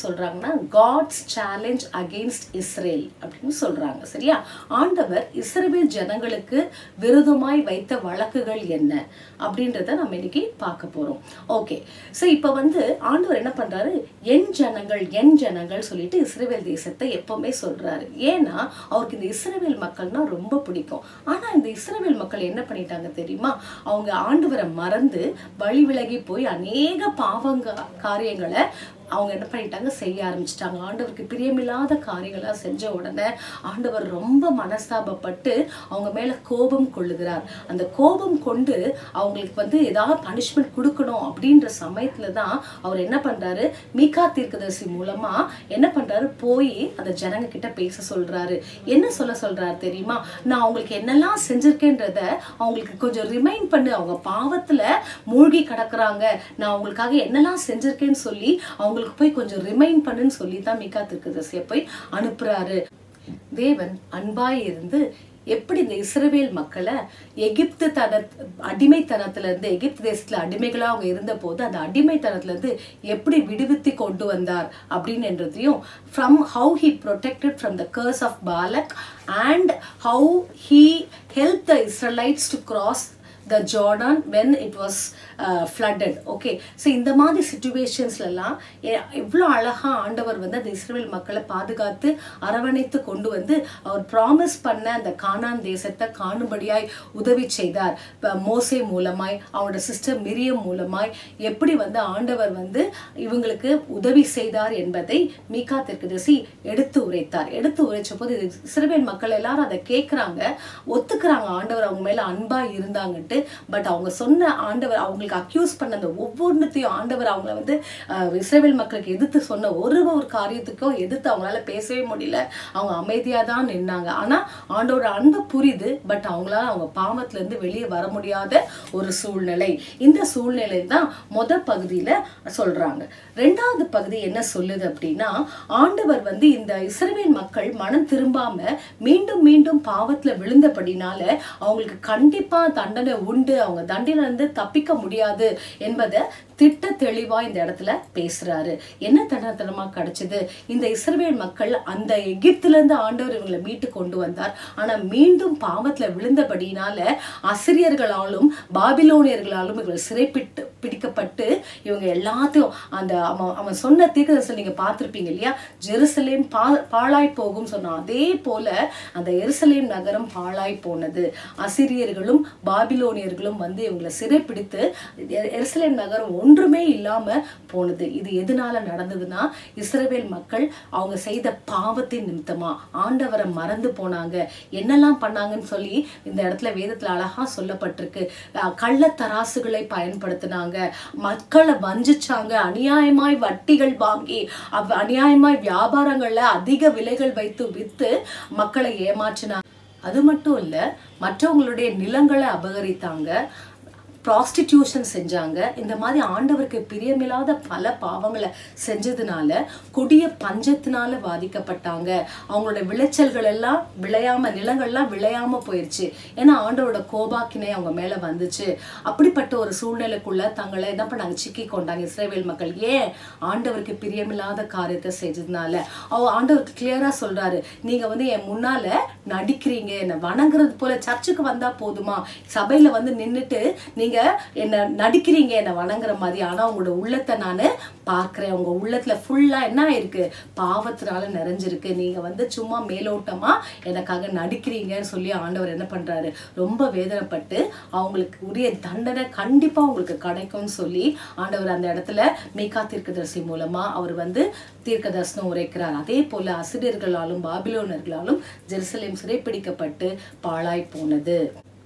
சொல்றாங்கன்னா காட்ஸ் சேலஞ்ச் அகெயின்ஸ்ட் இஸ்ரேல் அப்படின்னு சொல்றாங்க சரியா ஆண்டவர் இஸ்ரேல் ஜனங்களுக்கு விரோதமாய் வைத்த வழக்குகள் என்ன அப்படின்றத நம்ம இன்னைக்கு பார்க்க போறோம் ஓகே ஸோ இப்போ வந்து ஆண்டவர் என்ன பண்றாரு என் ஜனங்கள் என் ஜனங்கள் சொல்லிட்டு இஸ்ரேல் தேசத்தை எப்பவுமே சொல்றாரு ஏன்னா அவருக்கு இந்த இஸ்ரேல் மக்கள்னா ரொம்ப பிடிக்கும் ஆனா இந்த இஸ்ரேல் மக்கள் என்ன பண்ணிட்டாங்க தெரியுமா அவங்க ஆண்டவரை மறந்து வழி விலகி போய் அநேக பாவங்க காரியங்களை அவங்க என்ன பண்ணிட்டாங்க செய்ய ஆரம்பிச்சிட்டாங்க ஆண்டவருக்கு பிரியமில்லாத காரியங்களா செஞ்ச உடனே ஆண்டவர் ரொம்ப மனஸ்தாபப்பட்டு அவங்க மேல கோபம் கொள்ளுகிறார் அந்த கோபம் கொண்டு அவங்களுக்கு வந்து ஏதாவது பனிஷ்மெண்ட் கொடுக்கணும் அப்படின்ற சமயத்துல தான் அவர் என்ன பண்றாரு மீகா தீர்க்கதரிசி மூலமா என்ன பண்றாரு போய் அந்த ஜனங்க கிட்ட பேச சொல்றாரு என்ன சொல்ல சொல்றாரு தெரியுமா நான் அவங்களுக்கு என்னெல்லாம் செஞ்சிருக்கேன்றத அவங்களுக்கு கொஞ்சம் ரிமைண்ட் பண்ணு அவங்க பாவத்துல மூழ்கி கிடக்குறாங்க நான் அவங்களுக்காக என்னெல்லாம் செஞ்சிருக்கேன்னு சொல்லி அவங்களுக்கு போய் கொஞ்சம் ரிமைண்ட் பண்ணுன்னு சொல்லி தான் மிகா திருக்கதரிசியை போய் அனுப்புறாரு தேவன் அன்பாய் இருந்து எப்படி இந்த இஸ்ரவேல் மக்களை எகிப்து தன அடிமைத்தனத்துல இருந்து எகிப்து தேசத்துல அடிமைகளா அவங்க இருந்த போது அந்த அடிமைத்தனத்துல இருந்து எப்படி விடுவித்து கொண்டு வந்தார் அப்படின்றதையும் from how he protected from the curse of Balak and how he help the Israelites to cross the Jordan when it was flooded okay so இந்த மாதிரி சுச்சுவேஷன்ஸ்லலாம் எவ்வளோ அழகாக ஆண்டவர் வந்து அந்த இஸ்ரேல் மக்களை பாதுகாத்து அரவணைத்து கொண்டு வந்து அவர் ப்ராமிஸ் பண்ண அந்த கானான் தேசத்தை காணும்படியாய் உதவி செய்தார் இப்போ மோசே மூலமாய் அவனோட சிஸ்டர் மிரியம் மூலமாய் எப்படி வந்து ஆண்டவர் வந்து இவங்களுக்கு உதவி செய்தார் என்பதை மீகா தெற்குதசி எடுத்து உரைத்தார் எடுத்து உரைச்ச போது இது இஸ்ரேல் மக்கள் எல்லாரும் அதை கேட்குறாங்க ஒத்துக்கிறாங்க ஆண்டவர் அவங்க மேல அன்பா இருந்தாங்கன்ட்டு பட் அவங்க சொன்ன ஆண்டவர் அவங்களுக்கு அக்யூஸ் பண்ண அந்த ஒவ்வொன்றுத்தையும் ஆண்டவர் அவங்கள வந்து அஹ், இஸ்ரவேல் மக்களுக்கு எதிர்த்து சொன்ன ஒரு ஒரு காரியத்துக்கும் எதிர்த்து அவங்களால பேசவே முடியல அவங்க அமைதியா தான் நின்னாங்க ஆனா ஆண்டோட அன்பு புரியுது பட் அவங்களால அவங்க பாவத்துல இருந்து வெளியே வர முடியாத ஒரு சூழ்நிலை இந்த சூழ்நிலை தான் முத பகுதியில சொல்றாங்க ரெண்டாவது பகுதி என்ன சொல்லுது அப்படின்னா ஆண்டவர் வந்து இந்த இஸ்ரவேல் மக்கள் மனம் திரும்பாம மீண்டும் மீண்டும் பாவத்துல விழுந்தபடினால அவங்களுக்கு கண்டிப்பா தண்டனை உண்டு அவங்க தண்டனை இருந்து தப்பிக்க முடியாது என்பதை திட்ட தெளிவா இந்த இடத்துல பேசுறாரு என்ன தண்டனத்தனமா கிடைச்சது இந்த இஸ்ரவேல் மக்கள் அந்த எகிப்துல இருந்து ஆண்டவர் இவங்களை மீட்டு கொண்டு வந்தார் ஆனா மீண்டும் பாவத்துல விழுந்தபடினால அசிரியர்களாலும் பாபிலோனியர்களாலும் இவர்கள் சிறைப்பிட்டு பிடிக்கப்பட்டு இவங்க எல்லாத்தையும் அந்த அவன் அவன் சொன்ன தீர்க்கதரிசனம் நீங்க பார்த்திருப்பீங்க இல்லையா ஜெருசலேம் பா பாழாய் போகும் சொன்னான் அதே போல அந்த எருசலேம் நகரம் பாழாய் போனது அசிரியர்களும் பாபிலோனியர்களும் வந்து இவங்களை சிறைப்பிடித்து எ- எருசலேம் நகரம் ஒன்றுமே இல்லாம போனது இது எதனால நடந்ததுன்னா இஸ்ரவேல் மக்கள் அவங்க செய்த பாவத்தின் நிமித்தமா ஆண்டவரை மறந்து போனாங்க என்னெல்லாம் பண்ணாங்கன்னு சொல்லி இந்த இடத்துல வேதத்துல அழகா சொல்லப்பட்டிருக்கு அஹ் கள்ள தராசுகளை பயன்படுத்தினாங்க மக்களை வஞ்சிச்சாங்க அநியாயமாய் வட்டிகள் வாங்கி அவ் அநியாயமாய் வியாபாரங்கள்ல அதிக விலைகள் வைத்து வித்து மக்களை ஏமாற்றினாங்க அது மட்டும் இல்ல மற்றவங்களுடைய நிலங்களை அபகரித்தாங்க ப்ராஸ்டிடியூஷன் செஞ்சாங்க இந்த மாதிரி ஆண்டவருக்கு பிரியமில்லாத பல பாவங்களை செஞ்சதுனால கொடிய பஞ்சத்தினால பாதிக்கப்பட்டாங்க அவங்களோட விளைச்சல்கள் எல்லாம் விளையாம நிலங்கள்லாம் விளையாம போயிருச்சு ஏன்னா ஆண்டவரோட கோபாக்கினை அவங்க மேல வந்துச்சு அப்படிப்பட்ட ஒரு சூழ்நிலைக்குள்ள தங்களை என்ன பண்ணாங்க சிக்கி கொண்டாங்க இஸ்ரேவேல் மக்கள் ஏன் ஆண்டவருக்கு பிரியமில்லாத காரியத்தை செஞ்சதுனால அவ ஆண்டவருக்கு கிளியரா சொல்றாரு நீங்க வந்து என் முன்னால நடிக்கிறீங்க என்ன வணங்குறது போல சர்ச்சுக்கு வந்தா போதுமா சபையில வந்து நின்னுட்டு நீங்க என்ன நடிக்கிறீங்க என்ன வணங்குற மாதிரி ஆனா உங்களோட உள்ளத்தை நான் பார்க்கிறேன் உங்க உள்ளத்துல ஃபுல்லா என்ன இருக்கு பாவத்தினால நிறைஞ்சிருக்கு நீங்க வந்து சும்மா மேலோட்டமா எனக்காக நடிக்கிறீங்கன்னு சொல்லி ஆண்டவர் என்ன பண்றாரு ரொம்ப வேதனைப்பட்டு அவங்களுக்கு உரிய தண்டனை கண்டிப்பா உங்களுக்கு கிடைக்கும்னு சொல்லி ஆண்டவர் அந்த இடத்துல மீகா தீர்க்கதரிசி மூலமா அவர் வந்து தீர்க்கதர்சனம் உரைக்கிறார் அதே போல அசிரியர்களாலும் பாபிலோனர்களாலும் ஜெருசலேம் சிறைப்பிடிக்கப்பட்டு பாழாய் போனது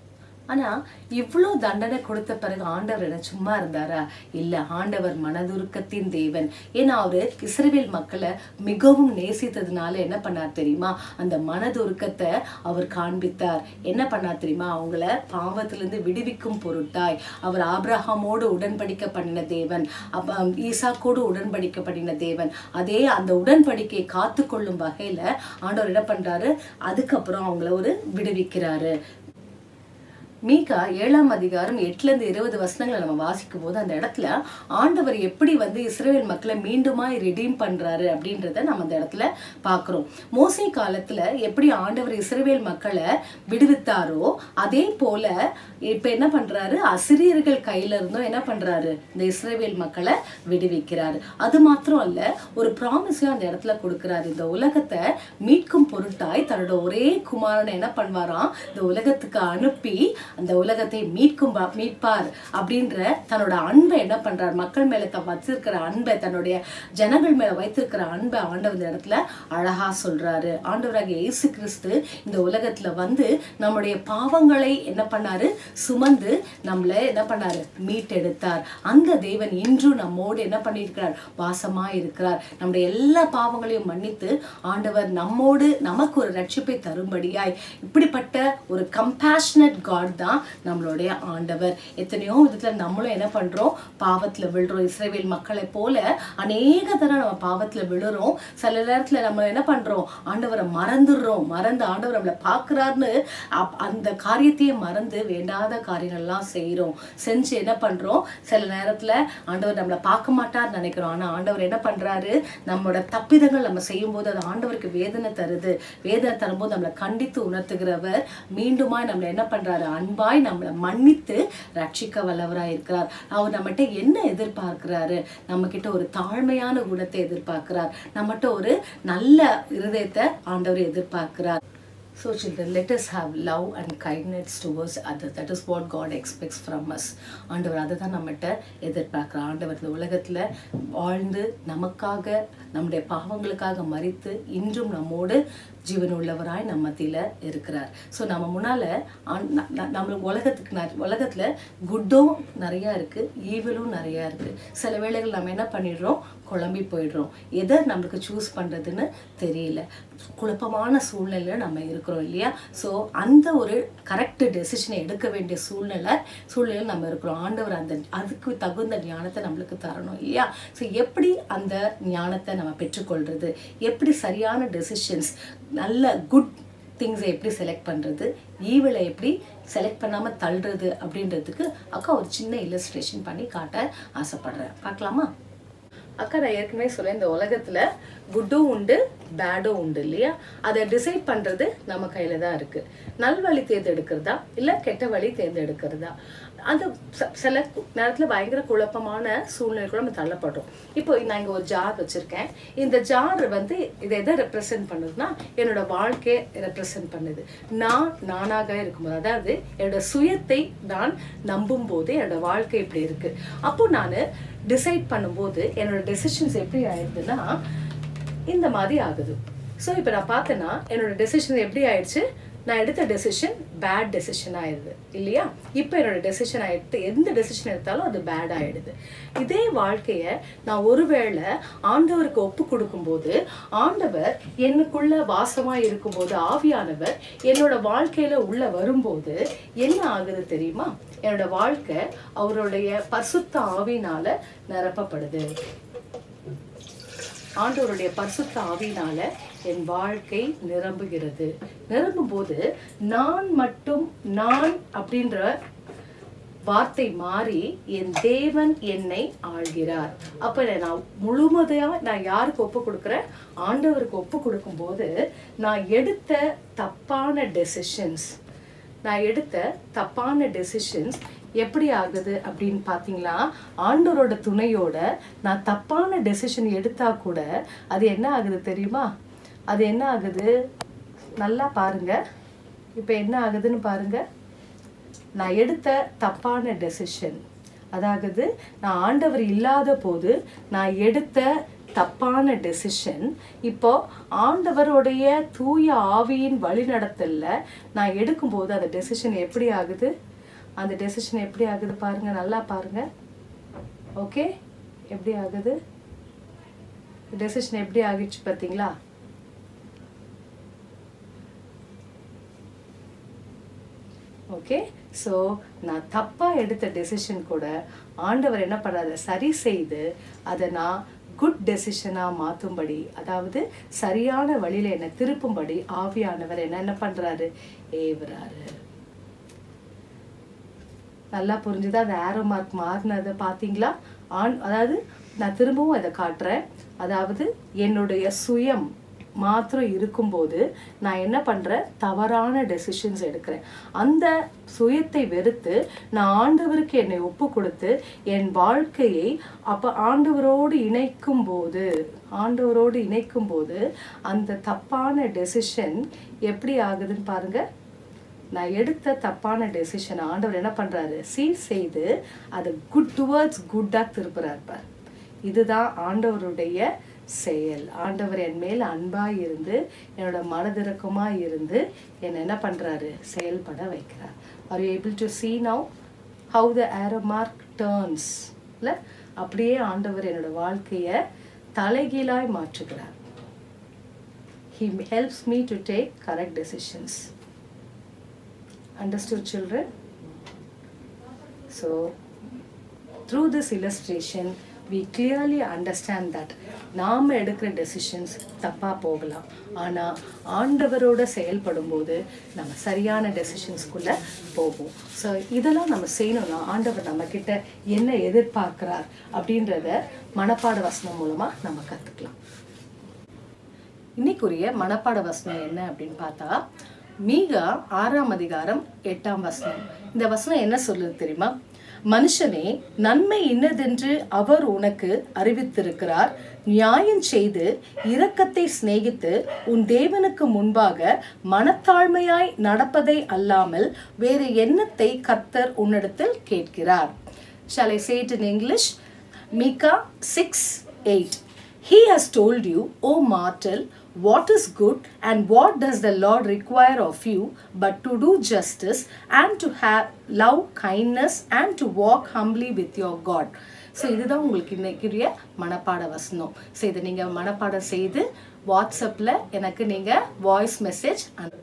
ஆனா இவ்வளோ தண்டனை கொடுத்த பிறகு ஆண்டவர் என்ன சும்மா இருந்தாரா இல்ல ஆண்டவர் மனதுருக்கத்தின் தேவன் ஏன்னா அவரு இஸ்ரவேல் மக்களை மிகவும் நேசித்ததுனால என்ன பண்ணார் தெரியுமா அந்த மனதுருக்கத்தை அவர் காண்பித்தார் என்ன பண்ணார் தெரியுமா அவங்கள பாவத்திலிருந்து விடுவிக்கும் பொருட்டாய் அவர் ஆபிரகாமோடு உடன்படிக்க பண்ணின தேவன் அப்ப ஈசாக்கோடு உடன்படிக்க பண்ணின தேவன் அதே அந்த உடன்படிக்கையை காத்துக்கொள்ளும் வகையில ஆண்டவர் என்ன பண்றாரு அதுக்கப்புறம் அவங்கள ஒரு விடுவிக்கிறாரு மீகா ஏழாம் அதிகாரம் எட்டுல இருந்து இருபது வசனங்களை நம்ம வாசிக்கும் போது அந்த இடத்துல ஆண்டவர் எப்படி வந்து இஸ்ரேல் மக்களை மீண்டுமாய் ரிடீம் பண்றாரு அப்படின்றத நம்ம அந்த இடத்துல பார்க்கிறோம் மோசே காலத்துல எப்படி ஆண்டவர் இஸ்ரேல் மக்களை விடுவித்தாரோ அதே போல இப்ப என்ன பண்றாரு அசிரியர்கள் கையில இருந்தும் என்ன பண்றாரு இந்த இஸ்ரேல் மக்களை விடுவிக்கிறாரு அது மாத்திரம் அல்ல ஒரு ப்ராமிஸையும் அந்த இடத்துல கொடுக்கிறாரு இந்த உலகத்தை மீட்கும் பொருட்டாய் தன்னோட ஒரே குமாரனை என்ன பண்ணுவாராம் இந்த உலகத்துக்கு அனுப்பி அந்த உலகத்தை மீட்கும் பா- மீட்பார் அப்படின்ற தன்னோட அன்பை என்ன பண்றார் மக்கள் மேல த வச்சிருக்கிற அன்பை தன்னுடைய ஜனங்கள் மேல வைத்திருக்கிற அன்பை ஆண்டவர் இந்த இடத்துல அழகா சொல்றாரு ஆண்டவராகிய இயேசு கிறிஸ்து இந்த உலகத்துல வந்து நம்முடைய பாவங்களை என்ன பண்ணாரு சுமந்து நம்மள என்ன பண்ணாரு மீட்டெடுத்தார் அந்த தேவன் இன்றும் நம்மோடு என்ன பண்ணியிருக்கிறார் வாசமா இருக்கிறார் நம்முடைய எல்லா பாவங்களையும் மன்னித்து ஆண்டவர் நம்மோடு நமக்கு ஒரு ரட்சிப்பை தரும்படியாய் இப்படிப்பட்ட ஒரு கம்பேஷனட் காட் தான் நம்மளுடைய ஆண்டவர் எத்தனையோ விதத்துல நம்மளும் என்ன பண்றோம் பாவத்துல விழுறோம் இஸ்ரேல் மக்களை போல அநேக தடவை நம்ம பாவத்துல விழுறோம் சில நேரத்துல நம்ம என்ன பண்றோம் ஆண்டவரை மறந்துடுறோம் மறந்து ஆண்டவர் நம்மளை பார்க்கறாருன்னு அப்- அந்த காரியத்தையே மறந்து வேண்டாத காரியங்கள்லாம் செய்றோம் செஞ்சு என்ன பண்றோம் சில நேரத்துல ஆண்டவர் நம்மளை பார்க்க மாட்டார்னு நினைக்கிறோம் ஆனா ஆண்டவர் என்ன பண்றாரு நம்மளோட தப்பிதங்கள் நம்ம செய்யும்போது அது ஆண்டவருக்கு வேதனை தருது வேதனை தரும்போது நம்மளை கண்டித்து உணர்த்துகிறவர் மீண்டுமாய் நம்மளை என்ன பண்றாரு அன்பாய் நம்மளை மன்னித்து ரட்சிக்க வல்லவராய் இருக்கிறார் அவர் நம்மகிட்ட என்ன எதிர்பார்க்கிறாரு நம்ம கிட்ட ஒரு தாழ்மையான குணத்தை எதிர்பார்க்கிறார் நம்மகிட்ட ஒரு நல்ல இருதயத்தை ஆண்டவர் எதிர்பார்க்கிறார் So children, let us have love and kindness towards others. That is what God expects from us. ஆண்டவர் அதை தான் நம்மகிட்ட எதிர்பார்க்குற ஆண்டவர் இந்த உலகத்தில் வாழ்ந்து நமக்காக நம்முடைய பாவங்களுக்காக மறித்து இன்றும் நம்மோடு ஜீவன் உள்ளவராய் நம்ம மத்தியில் இருக்கிறார் ஸோ நம்ம முன்னால் நம்மளுக்கு உலகத்துக்கு ந- உலகத்துல குட்டும் நிறையா இருக்குது ஈவலும் நிறையா இருக்குது சில வேளைகள் நம்ம என்ன பண்ணிடுறோம் குழம்பி போயிடுறோம் எதை நம்மளுக்கு சூஸ் பண்ணுறதுன்னு தெரியல குழப்பமான சூழ்நிலையில் நம்ம இருக்கிறோம் இல்லையா ஸோ அந்த ஒரு கரெக்ட் டெசிஷனை எடுக்க வேண்டிய சூழ்நிலை சூழ்நிலையில் நம்ம இருக்கிறோம் ஆண்டவர் அந்த அதுக்கு தகுந்த ஞானத்தை நம்மளுக்கு தரணும் இல்லையா ஸோ எப்படி அந்த ஞானத்தை நம்ம பெற்றுக்கொள்றது எப்படி சரியான டெசிஷன்ஸ் நல்ல குட் திங்ஸை எப்படி செலக்ட் பண்ணுறது ஈவலை எப்படி செலக்ட் பண்ணாமல் தள்ளுறது அப்படின்றதுக்கு அக்கா ஒரு சின்ன இல்லஸ்ட்ரேஷன் பண்ணி காட்ட ஆசைப்படுறேன் பார்க்கலாமா அக்கா நான் ஏற்கனவே சொல்லேன் இந்த உலகத்துல குட்டும் உண்டு பேடும் உண்டு இல்லையா அதை டிசைட் பண்றது நம்ம கையில தான் இருக்கு நல்வழி தேர்ந்தெடுக்கிறதா இல்ல கெட்ட வழி தேர்ந்தெடுக்கிறதா அந்த ச- சில கு- நேரத்துல பயங்கர குழப்பமான சூழ்நிலை கூட நம்ம தள்ளப்படுறோம் இப்போ நான் இங்க ஒரு ஜார் வச்சிருக்கேன் இந்த ஜார் வந்து இதை எதை ரெப்ரசென்ட் பண்ணுதுன்னா என்னோட வாழ்க்கையை ரெப்ரசென்ட் பண்ணுது நான் நானாக இருக்கும்போது அதாவது என்னோட சுயத்தை நான் நம்பும் போது என்னோட வாழ்க்கை இப்படி இருக்கு அப்போ நான் டிசைட் பண்ணும்போது என்னோட டெசிஷன்ஸ் எப்படி ஆயிடுதுன்னா இந்த மாதிரி ஆகுது ஸோ இப்போ நான் பார்த்தேன்னா என்னோட டெசிஷன் எப்படி ஆயிடுச்சு நான் எடுத்த டெசிஷன் பேட் டெசிஷன் ஆயிடுது இல்லையா இப்போ என்னோட டெசிஷன் ஆயிடுது எந்த டெசிஷன் எடுத்தாலும் அது பேட் ஆயிடுது இதே வாழ்க்கையை நான் ஒருவேளை ஆண்டவருக்கு ஒப்பு கொடுக்கும்போது ஆண்டவர் எனக்குள்ள வாசமா இருக்கும்போது ஆவியானவர் என்னோட வாழ்க்கையில உள்ள வரும்போது என்ன ஆகுது தெரியுமா என்னோட வாழ்க்கை அவருடைய பரிசுத்த ஆவினால நிரப்பப்படுது ஆண்டவருடைய பரிசுத்த ஆவியினால என் வாழ்க்கை நிரம்புகிறது நிரம்பும் போது நான் மட்டும் நான் அப்படின்ற வார்த்தை மாறி என் தேவன் என்னை ஆள்கிறார் அப்ப நான் முழுமதையா நான் யாருக்கு ஒப்பு கொடுக்குறேன் ஆண்டவருக்கு ஒப்பு கொடுக்கும்போது நான் எடுத்த தப்பான டெசிஷன்ஸ் நான் எடுத்த தப்பான டெசிஷன்ஸ் எப்படி ஆகுது அப்படின்னு பார்த்தீங்களா ஆண்டவரோட துணையோட நான் தப்பான டெசிஷன் எடுத்தா கூட அது என்ன ஆகுது தெரியுமா அது என்ன ஆகுது நல்லா பாருங்க இப்போ என்ன ஆகுதுன்னு பாருங்க நான் எடுத்த தப்பான டெசிஷன் அதாவது நான் ஆண்டவர் இல்லாத போது நான் எடுத்த தப்பான டெசிஷன் இப்போ ஆண்டவருடைய தூய ஆவியின் வழிநடத்தல்ல நான் எடுக்கும்போது அந்த டெசிஷன் எப்படி ஆகுது அந்த டெசிஷன் எப்படி ஆகுது பாருங்க நல்லா பாருங்க ஓகே எப்படி ஆகுது டெசிஷன் எப்படி ஆகிடுச்சு பார்த்தீங்களா ஓகே ஸோ நான் தப்பாக எடுத்த டெசிஷன் கூட ஆண்டவர் என்ன பண்ணாரு சரி செய்து அதை நான் குட் டெசிஷனாக மாற்றும்படி அதாவது சரியான வழியில் என்னை திருப்பும்படி ஆவியானவர் என்ன என்ன பண்ணுறாரு ஏவுறாரு நல்லா புரிஞ்சுதா அந்த ஆரோ மார்க் மாறினதை பார்த்தீங்களா ஆன் அதாவது நான் திரும்பவும் அதை காட்டுறேன் அதாவது என்னுடைய சுயம் மாத்திரம் இருக்கும்போது நான் என்ன பண்ணுறேன் தவறான டெசிஷன்ஸ் எடுக்கிறேன் அந்த சுயத்தை வெறுத்து நான் ஆண்டவருக்கு என்னை ஒப்பு கொடுத்து என் வாழ்க்கையை அப்போ ஆண்டவரோடு இணைக்கும் போது ஆண்டவரோடு இணைக்கும் போது அந்த தப்பான டெசிஷன் எப்படி ஆகுதுன்னு பாருங்க நான் எடுத்த தப்பான டெசிஷன் ஆண்டவர் என்ன பண்றாரு சீர் செய்து அதை குட் டுவர்ட்ஸ் குட்டாக திருப்புறார் பார் இதுதான் ஆண்டவருடைய செயல் ஆண்டவர் என் மேல் அன்பாய் இருந்து என்னோட மனதிறக்கமாக இருந்து என்னை என்ன பண்றாரு செயல்பட வைக்கிறார் are you able to see now how the arrow mark turns இல்ல அப்படியே ஆண்டவர் என்னோட வாழ்க்கையை தலைகீழாய் மாற்றுகிறார் he helps me to take correct decisions understood children so through this illustration we clearly understand that நாம் எடுக்கிற டெசிஷன்ஸ் தப்பாக போகலாம் ஆனால் ஆண்டவரோட செயல்படும் போது நம்ம சரியான டெசிஷன்ஸ்குள்ளே போவோம் ஸோ இதெல்லாம் நம்ம செய்யணும்னா ஆண்டவர் நம்ம கிட்ட என்ன எதிர்பார்க்கிறார் அப்படின்றத மனப்பாட வசனம் மூலமாக நம்ம கற்றுக்கலாம் இன்னைக்குரிய மனப்பாட வசனம் என்ன அப்படின்னு பார்த்தா மீகா ஆறாம் அதிகாரம் எட்டாம் வசனம் இந்த வசனம் என்ன சொல்லுது தெரியுமா மனுஷனே நன்மை இன்னதென்று அவர் உனக்கு அறிவித்திருக்கிறார் நியாயம் செய்து இரக்கத்தை சிநேகித்து உன் தேவனுக்கு முன்பாக மனத்தாழ்மையாய் நடப்பதை அல்லாமல் வேறு எண்ணத்தை கர்த்தர் உன்னிடத்தில் கேட்கிறார் Shall I say it in English? Micah 6 8. He has told you, O mortal, what is good and what does the Lord require of you but to do justice and to have love kindness and to walk humbly with your God. So இதுதான் உங்களுக்கு இன்னைக்குரிய மனப்பாட வசனம் so இதை நீங்கள் மனப்பாடம் செய்து வாட்ஸ்அப்பில் எனக்கு நீங்கள் voice message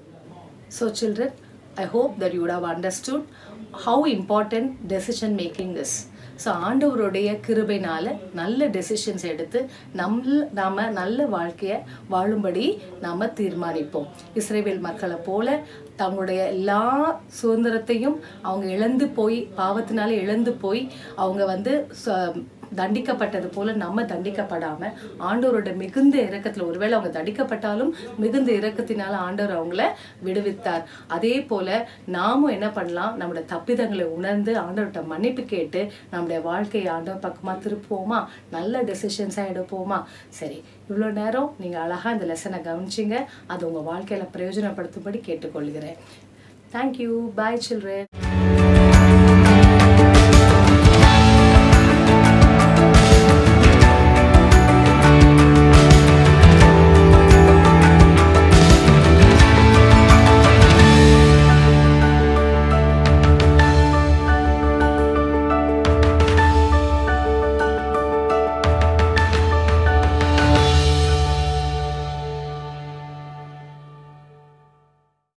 so children I hope that you would have understood how important decision making is ஸோ ஆண்டவருடைய கிருபைனால நல்ல டெசிஷன்ஸ் எடுத்து நம்ம நாம நல்ல வாழ்க்கையை வாழும்படி நாம தீர்மானிப்போம் இஸ்ரேவேல் மக்களை போல தங்களுடைய எல்லா சுதந்திரத்தையும் அவங்க இழந்து போய் பாவத்தினால இழந்து போய் அவங்க வந்து ச- தண்டிக்கப்பட்டது போல நம்ம தண்டிக்கப்படாம ஆண்டவரோட மிகுந்த இரக்கத்துல ஒருவேளை அவங்க தண்டிக்கப்பட்டாலும் மிகுந்த இரக்கத்தினால ஆண்டவர் அவங்கள விடுவித்தார் அதே போல நாமும் என்ன பண்ணலாம் நம்மளோட தப்பிதங்களை உணர்ந்து ஆண்டவர்கிட்ட மன்னிப்பு கேட்டு நம்முடைய வாழ்க்கையை ஆண்டவர் பக்கமா திருப்புவோமா நல்ல டெசிஷன்ஸாக எடுப்போமா சரி இவ்வளோ நேரம் நீங்கள் அழகாக இந்த லெசனை கவனிச்சிங்க அது உங்கள் வாழ்க்கையில் பிரயோஜனப்படுத்தும்படி கேட்டுக்கொள்கிறேன் தேங்க்யூ பாய் சில்ட்ரன்